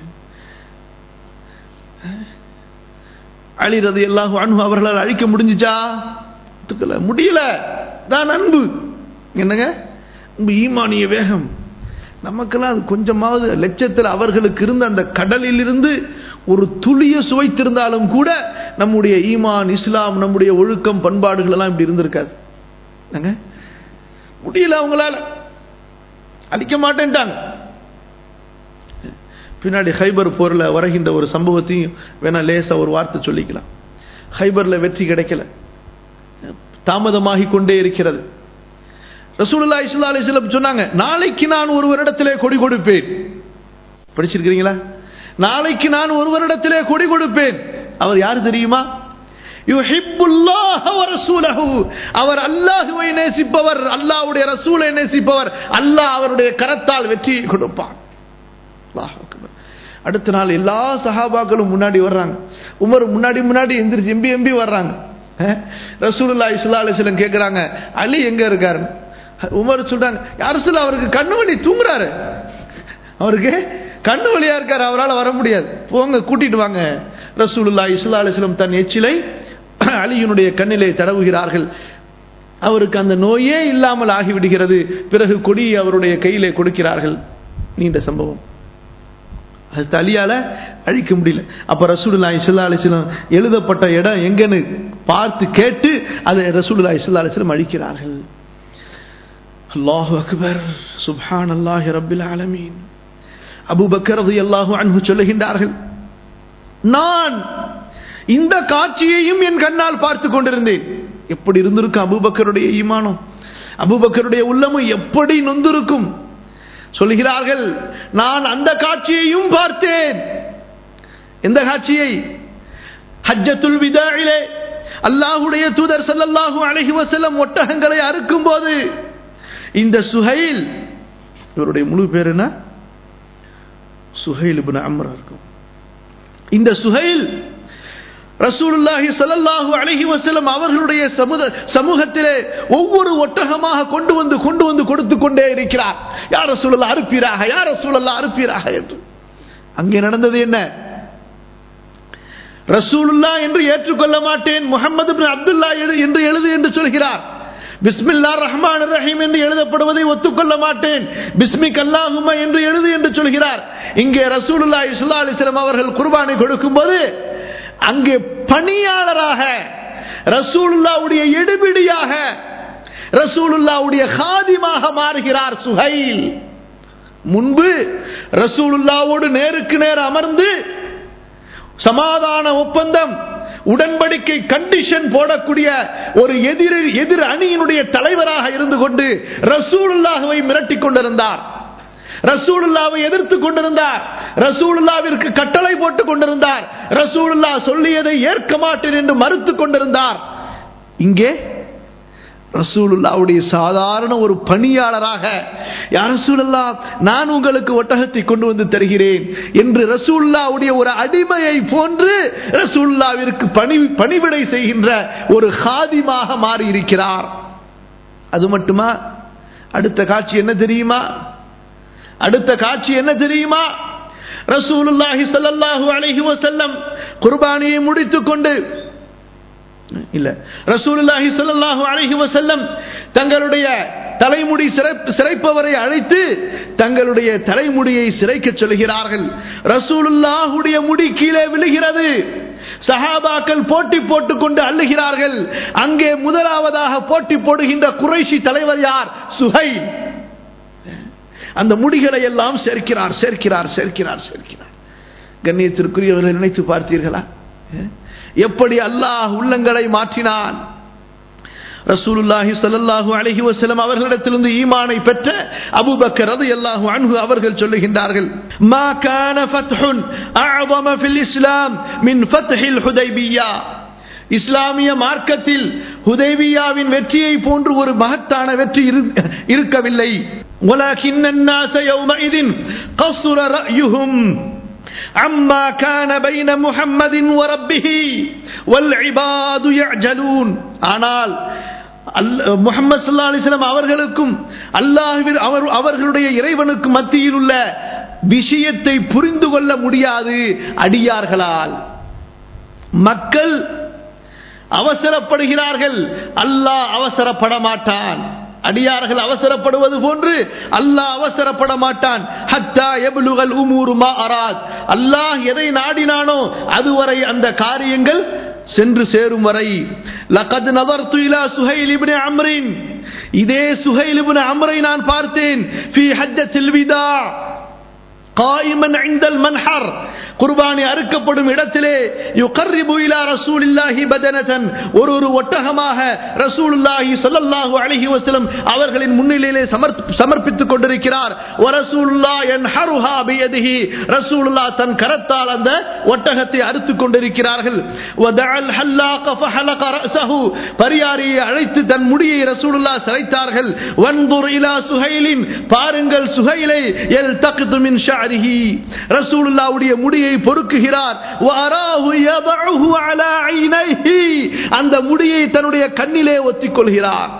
அலி ரதி அல்லாஹு அன்பு அவர்களால் அழிக்க முடிஞ்சுச்சா முடியல தான் அன்பு என்னங்க ஈமானிய வேகம் நமக்கெல்லாம் அது கொஞ்சமாவது லட்சத்தில் அவர்களுக்கு இருந்த அந்த கடலில் இருந்து ஒரு துளிய சுவைத்திருந்தாலும் கூட நம்முடைய ஈமான் இஸ்லாம் நம்முடைய ஒழுக்கம் பண்பாடுகள் எல்லாம் இப்படி இருந்திருக்காது முடியல அவங்களால அழிக்க மாட்டேன்ட்டாங்க பின்னாடி ஹைபர் போரில் வருகின்ற ஒரு சம்பவத்தையும் வேணா லேசா ஒரு வார்த்தை சொல்லிக்கலாம் ஹைபரில் வெற்றி கிடைக்கல தாமதமாகி கொண்டே இருக்கிறது ரசூலுல்லா இஸ்லா அலிஸ்லம் சொன்னாங்க நாளைக்கு நான் ஒரு வருடத்திலே கொடி கொடுப்பேன் படிச்சிருக்கிறீங்களா நாளைக்கு நான் ஒரு வருடத்திலே கொடி கொடுப்பேன் அவர் யார் தெரியுமா அவர் அல்லாஹுவை நேசிப்பவர் அல்லாஹுடைய ரசூலை நேசிப்பவர் அல்லாஹ் அவருடைய கரத்தால் வெற்றியை கொடுப்பான் அடுத்த நாள் எல்லா சஹாபாக்களும் முன்னாடி வர்றாங்க உமர் முன்னாடி முன்னாடி எந்திரிச்சு எம்பி எம்பி வர்றாங்க ரசூலுல்லா இஸ்லா அலிஸ்லம் கேட்கிறாங்க அலி எங்க இருக்காரு உமர் சொல்றாங்க யார் சொல்ல அவருக்கு கண்ணு வலி தூங்குறாரு அவருக்கு கண்ணு வழியா இருக்காரு அவரால் வர முடியாது போங்க கூட்டிட்டு வாங்க ரசூலுல்லா இஸ்லா அலிஸ்லம் தன் எச்சிலை அலியினுடைய கண்ணிலே தடவுகிறார்கள் அவருக்கு அந்த நோயே இல்லாமல் ஆகிவிடுகிறது பிறகு கொடியை அவருடைய கையிலே கொடுக்கிறார்கள் நீண்ட சம்பவம் அது அலியால அழிக்க முடியல அப்ப ரசூலுல்லா இஸ்லா அலிஸ்லாம் எழுதப்பட்ட இடம் எங்கன்னு பார்த்து கேட்டு அதை ரசூலுல்லா இஸ்லா அலிஸ்லாம் அழிக்கிறார்கள் அல்லாஹு அக்பர் சுப்ஹான் அல்லாஹி ரபில் ஆலமீன் அபுபக்கர் அல்லாஹு அன்பு சொல்லுகின்றார்கள் நான் இந்த காட்சியையும் என் கண்ணால் பார்த்து கொண்டிருந்தேன் எப்படி இருந்திருக்கும் அபுபக்கருடைய ஈமானம் அபுபக்கருடைய உள்ளமும் எப்படி நொந்திருக்கும் சொல்லுகிறார்கள் நான் அந்த காட்சியையும் பார்த்தேன் எந்த காட்சியை ஹஜ்ஜத்துல் விதாயிலே அல்லாஹுடைய தூதர் சல்லல்லாஹு அலைஹி வஸல்லம் ஒட்டகங்களை அறுக்கும் போது இந்த சுஹைல் இவருடைய முழு பேர் என்ன சுஹைல் இப்னு அம்ர் இருக்கும் இந்த சுஹைல் ரசூலுல்லாஹி ஸல்லல்லாஹு அலைஹி வஸல்லம் அவர்களுடைய சமூக சமூகத்திலே ஒவ்வொரு ஒட்டகமாக கொண்டு வந்து கொண்டு வந்து கொடுத்து கொண்டே இருக்கிறார் யார் ரசூலுல்லாஹ் அறுப்பீராக யார் ரசூலுல்லாஹ் அறுப்பீராக என்று அங்கே நடந்தது என்ன ரசூலுல்லா என்று ஏற்றுக்கொள்ள மாட்டேன் முகமது பின் அப்துல்லா என்று எழுது என்று சொல்கிறார் பிஸ்மில்லா ரஹ்மான் ரஹீம் என்று எழுதப்படுவதை ஒத்துக்கொள்ள மாட்டேன் பிஸ்மிக் அல்லாஹுமா என்று எழுது என்று சொல்கிறார் இங்கே ரசூலுல்லா இஸ்லா அலிஸ்லாம் அவர்கள் குர்பானை கொடுக்கும் போது அங்கே பணியாளராக ரசூலுல்லாவுடைய எடுபிடியாக ரசூலுல்லாவுடைய காதிமாக மாறுகிறார் சுஹைல் முன்பு ரசூலுல்லாவோடு நேருக்கு நேர் அமர்ந்து சமாதான ஒப்பந்தம் உடன்படிக்கை கண்டிஷன் போடக்கூடிய ஒரு எதிர் எதிர் அணியினுடைய தலைவராக இருந்து கொண்டு ரசூலுல்லாஹுவை மிரட்டிக் கொண்டிருந்தார் ரசூலுல்லாவை எதிர்த்து கொண்டிருந்தார் ரசூலுல்லாவிற்கு கட்டளை போட்டுக் கொண்டிருந்தார் ரசூலுல்லா சொல்லியதை ஏற்க மாட்டேன் என்று மறுத்து கொண்டிருந்தார் இங்கே ரசூலுல்லாவுடைய சாதாரண ஒரு பணியாளராக யார் ரசூலுல்லா நான் உங்களுக்கு ஒட்டகத்தை கொண்டு வந்து தருகிறேன் என்று ரசூல்லாவுடைய ஒரு அடிமையை போன்று ரசூல்லாவிற்கு பணி பணிவிடை செய்கின்ற ஒரு ஹாதிமாக மாறி இருக்கிறார் அது மட்டுமா அடுத்த காட்சி என்ன தெரியுமா அடுத்த காட்சி என்ன தெரியுமா ரசூலுல்லாஹி ஸல்லல்லாஹு அலைஹி வஸல்லம் குர்பானியை முடித்துக் கொண்டு இல்ல ரசூலுல்லாஹி ஸல்லல்லாஹு அலைஹி வஸல்லம் தங்களுடைய தலைமுடி சிறைப்பவரை அழைத்து தங்களுடைய தலைமுடியை சிறைக்க சொல்கிறார்கள் ரசூலுல்லாஹுடைய முடி கீழே விழுகிறது சஹாபாக்கள் போட்டி போட்டுக் கொண்டு அள்ளுகிறார்கள் அங்கே முதலாவதாக போட்டி போடுகின்ற குறைஷி தலைவர் யார் சுஹை அந்த முடிகளை எல்லாம் சேர்க்கிறார் சேர்க்கிறார் சேர்க்கிறார் சேர்க்கிறார் கண்ணியத்திற்குரியவர்கள் நினைத்து பார்த்தீர்களா எப்படி அல்லாஹ் உள்ளங்களை மாற்றினான் ரசூலுல்லாஹி ஸல்லல்லாஹு அலைஹி வஸல்லம் அவர்களிடத்திலிருந்து ஈமானை பெற்ற அபூபக்கர் ரலியல்லாஹு அன்ஹு அவர்கள் சொல்லுகின்றார்கள் மா கான ஃபத்ஹுன் அஅظم في الاسلام من فتح الحديبيه இஸ்லாமிய மார்க்கத்தில் ஹுதைபியாவின் வெற்றியை போன்று ஒரு மகத்தான வெற்றி இருக்கவில்லை ولكن الناس يومئذ قصر رأيهم عما كان بين محمد وربه والعباد يعجلون ஆனால் முகமது சல்லா அலிஸ்லாம் அவர்களுக்கும் அல்லாஹுவின் அவர் அவர்களுடைய இறைவனுக்கு மத்தியில் உள்ள விஷயத்தை புரிந்து கொள்ள முடியாது அடியார்களால் மக்கள் அவசரப்படுகிறார்கள் அல்லாஹ் அவசரப்பட மாட்டான் அடியார்கள் அவசரப்படுவது போன்று அல்லாஹ் அவசரப்பட மாட்டான் ஹத்தா எபுலுகல் உமூருமா அராத் அல்லாஹ் எதை நாடினானோ அதுவரை அந்த காரியங்கள் சென்று சேரும் வரை லகத் நதர்து இலா சுஹைல் இப்னு அம்ரின் இதே சுஹைல் இப்னு அம்ரை நான் பார்த்தேன் ஃபி ஹஜ்ஜத்தில் விதா قائما عند المنحر குர்பானி அறுக்கப்படும் இடத்திலே யுகர்ரிபு இலா ரசூலில்லாஹி பதனதன் ஒரு ஒரு ஒட்டகமாக ரசூலுல்லாஹி ஸல்லல்லாஹு அலைஹி வஸல்லம் அவர்களின் முன்னிலையிலே சமர்ப்பித்துக் கொண்டிருக்கிறார் வ ரசூலுல்லாஹ் யன்ஹருஹா பியதிஹி ரசூலுல்லாஹ் தன் கரத்தால் அந்த ஒட்டகத்தை அறுத்துக் கொண்டிருக்கிறார்கள் வ தஅல் ஹல்லாக ஃபஹலக ரஸஹு பரியாரியை அழைத்து தன் முடியை ரசூலுல்லாஹ் சரைத்தார்கள் வன்துர் இலா சுஹைலின் பாருங்கள் சுஹைலை யல்தகிது மின் ஷஅரிஹி ரசூலுல்லாஹ்வுடைய முடியை முடியை பொறுக்குகிறார் அந்த முடியை தன்னுடைய கண்ணிலே ஒத்திக்கொள்கிறார்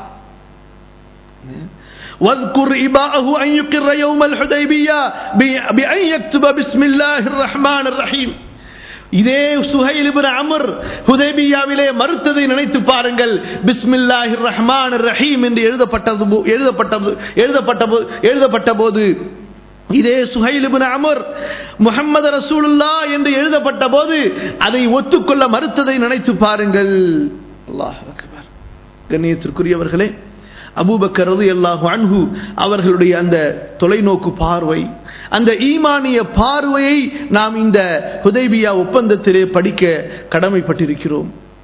واذكر إباءه أن يقر يوم الحديبية بأن يكتب بسم الله الرحمن الرحيم இதே சுஹைல் இப்னு அமர் ஹுதைபியாவிலே மறுத்ததை நினைத்து பாருங்கள் பிஸ்மில்லாஹிர் ரஹ்மான் ரஹீம் என்று எழுதப்பட்டது எழுதப்பட்டது எழுதப்பட்ட எழுதப்பட்ட போது இதே சுஹைலிபின் அமர் முகமது ரசூலுல்லா என்று எழுதப்பட்ட போது அதை ஒத்துக்கொள்ள மறுத்ததை நினைத்து பாருங்கள் அல்லாஹ் கண்ணியத்திற்குரியவர்களே அபூபக்கர் அல்லாஹு அன்ஹு அவர்களுடைய அந்த தொலைநோக்கு பார்வை அந்த ஈமானிய பார்வையை நாம் இந்த ஹுதைபியா ஒப்பந்தத்திலே படிக்க கடமைப்பட்டிருக்கிறோம்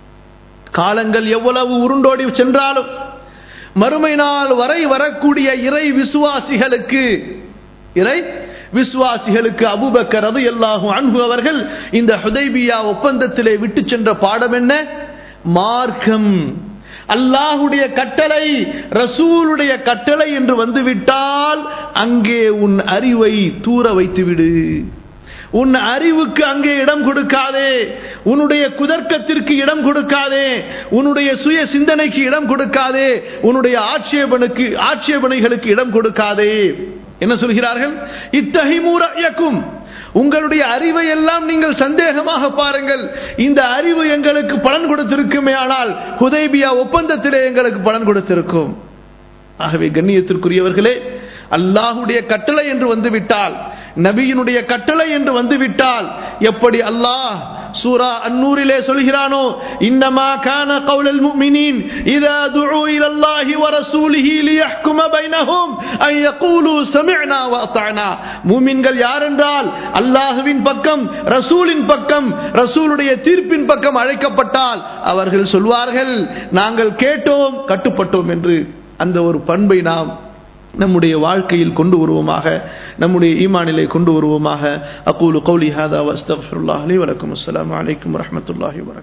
காலங்கள் எவ்வளவு உருண்டோடி சென்றாலும் மறுமை நாள் வரை வரக்கூடிய இறை விசுவாசிகளுக்கு இறை விசுவாசிகளுக்கு அபுபக்கர் அது எல்லாகும் அன்பு அவர்கள் இந்த ஹுதைபியா ஒப்பந்தத்திலே விட்டு சென்ற பாடம் என்ன மார்க்கம் அல்லாஹுடைய கட்டளை ரசூலுடைய கட்டளை என்று வந்துவிட்டால் அங்கே உன் அறிவை தூர வைத்து விடு உன் அறிவுக்கு அங்கே இடம் கொடுக்காதே உன்னுடைய குதர்க்கத்திற்கு இடம் கொடுக்காதே உன்னுடைய சுய சிந்தனைக்கு இடம் கொடுக்காதே உன்னுடைய ஆட்சேபனுக்கு ஆட்சேபனைகளுக்கு இடம் கொடுக்காதே என்ன சொல்கிறார்கள் இத்தகைமூரையக்கும் உங்களுடைய அறிவை எல்லாம் நீங்கள் சந்தேகமாக பாருங்கள் இந்த அறிவு எங்களுக்கு பலன் கொடுத்திருக்குமே ஆனால் ஹுதைபியா ஒப்பந்தத்திலே எங்களுக்கு பலன் கொடுத்திருக்கும் ஆகவே கண்ணியத்திற்குரியவர்களே அல்லாஹுடைய கட்டளை என்று வந்துவிட்டால் நபியினுடைய கட்டளை என்று வந்துவிட்டால் எப்படி அல்லாஹ் சூரா அன்னூரிலே சொல்கிறானோ இன்னமா கான கௌலல் முஃமினீன் இதா துஉ இலா அல்லாஹி வ ரசூலிஹி லியஹ்கும பைனஹும் அன் யகூலு சமிஅனா வ அத்தஅனா மூமின்கள் யார் என்றால் அல்லாஹ்வின் பக்கம் ரசூலின் பக்கம் ரசூலுடைய தீர்ப்பின் பக்கம் அழைக்கப்பட்டால் அவர்கள் சொல்வார்கள் நாங்கள் கேட்டோம் கட்டுப்பட்டோம் என்று அந்த ஒரு பண்பை நாம் நம்முடைய வாழ்க்கையில் கொண்டு வருவோமாக நம்முடைய ஈமானிலே கொண்டு வருவோமாக அக்கூலு கௌலி ஹாதா வஸ்தஃபிருல்லாஹ் அலி வலக்கும் அஸ்ஸலாமு அலைக்கும் வரஹ்மத்துல்லாஹி வபரகாத்துஹு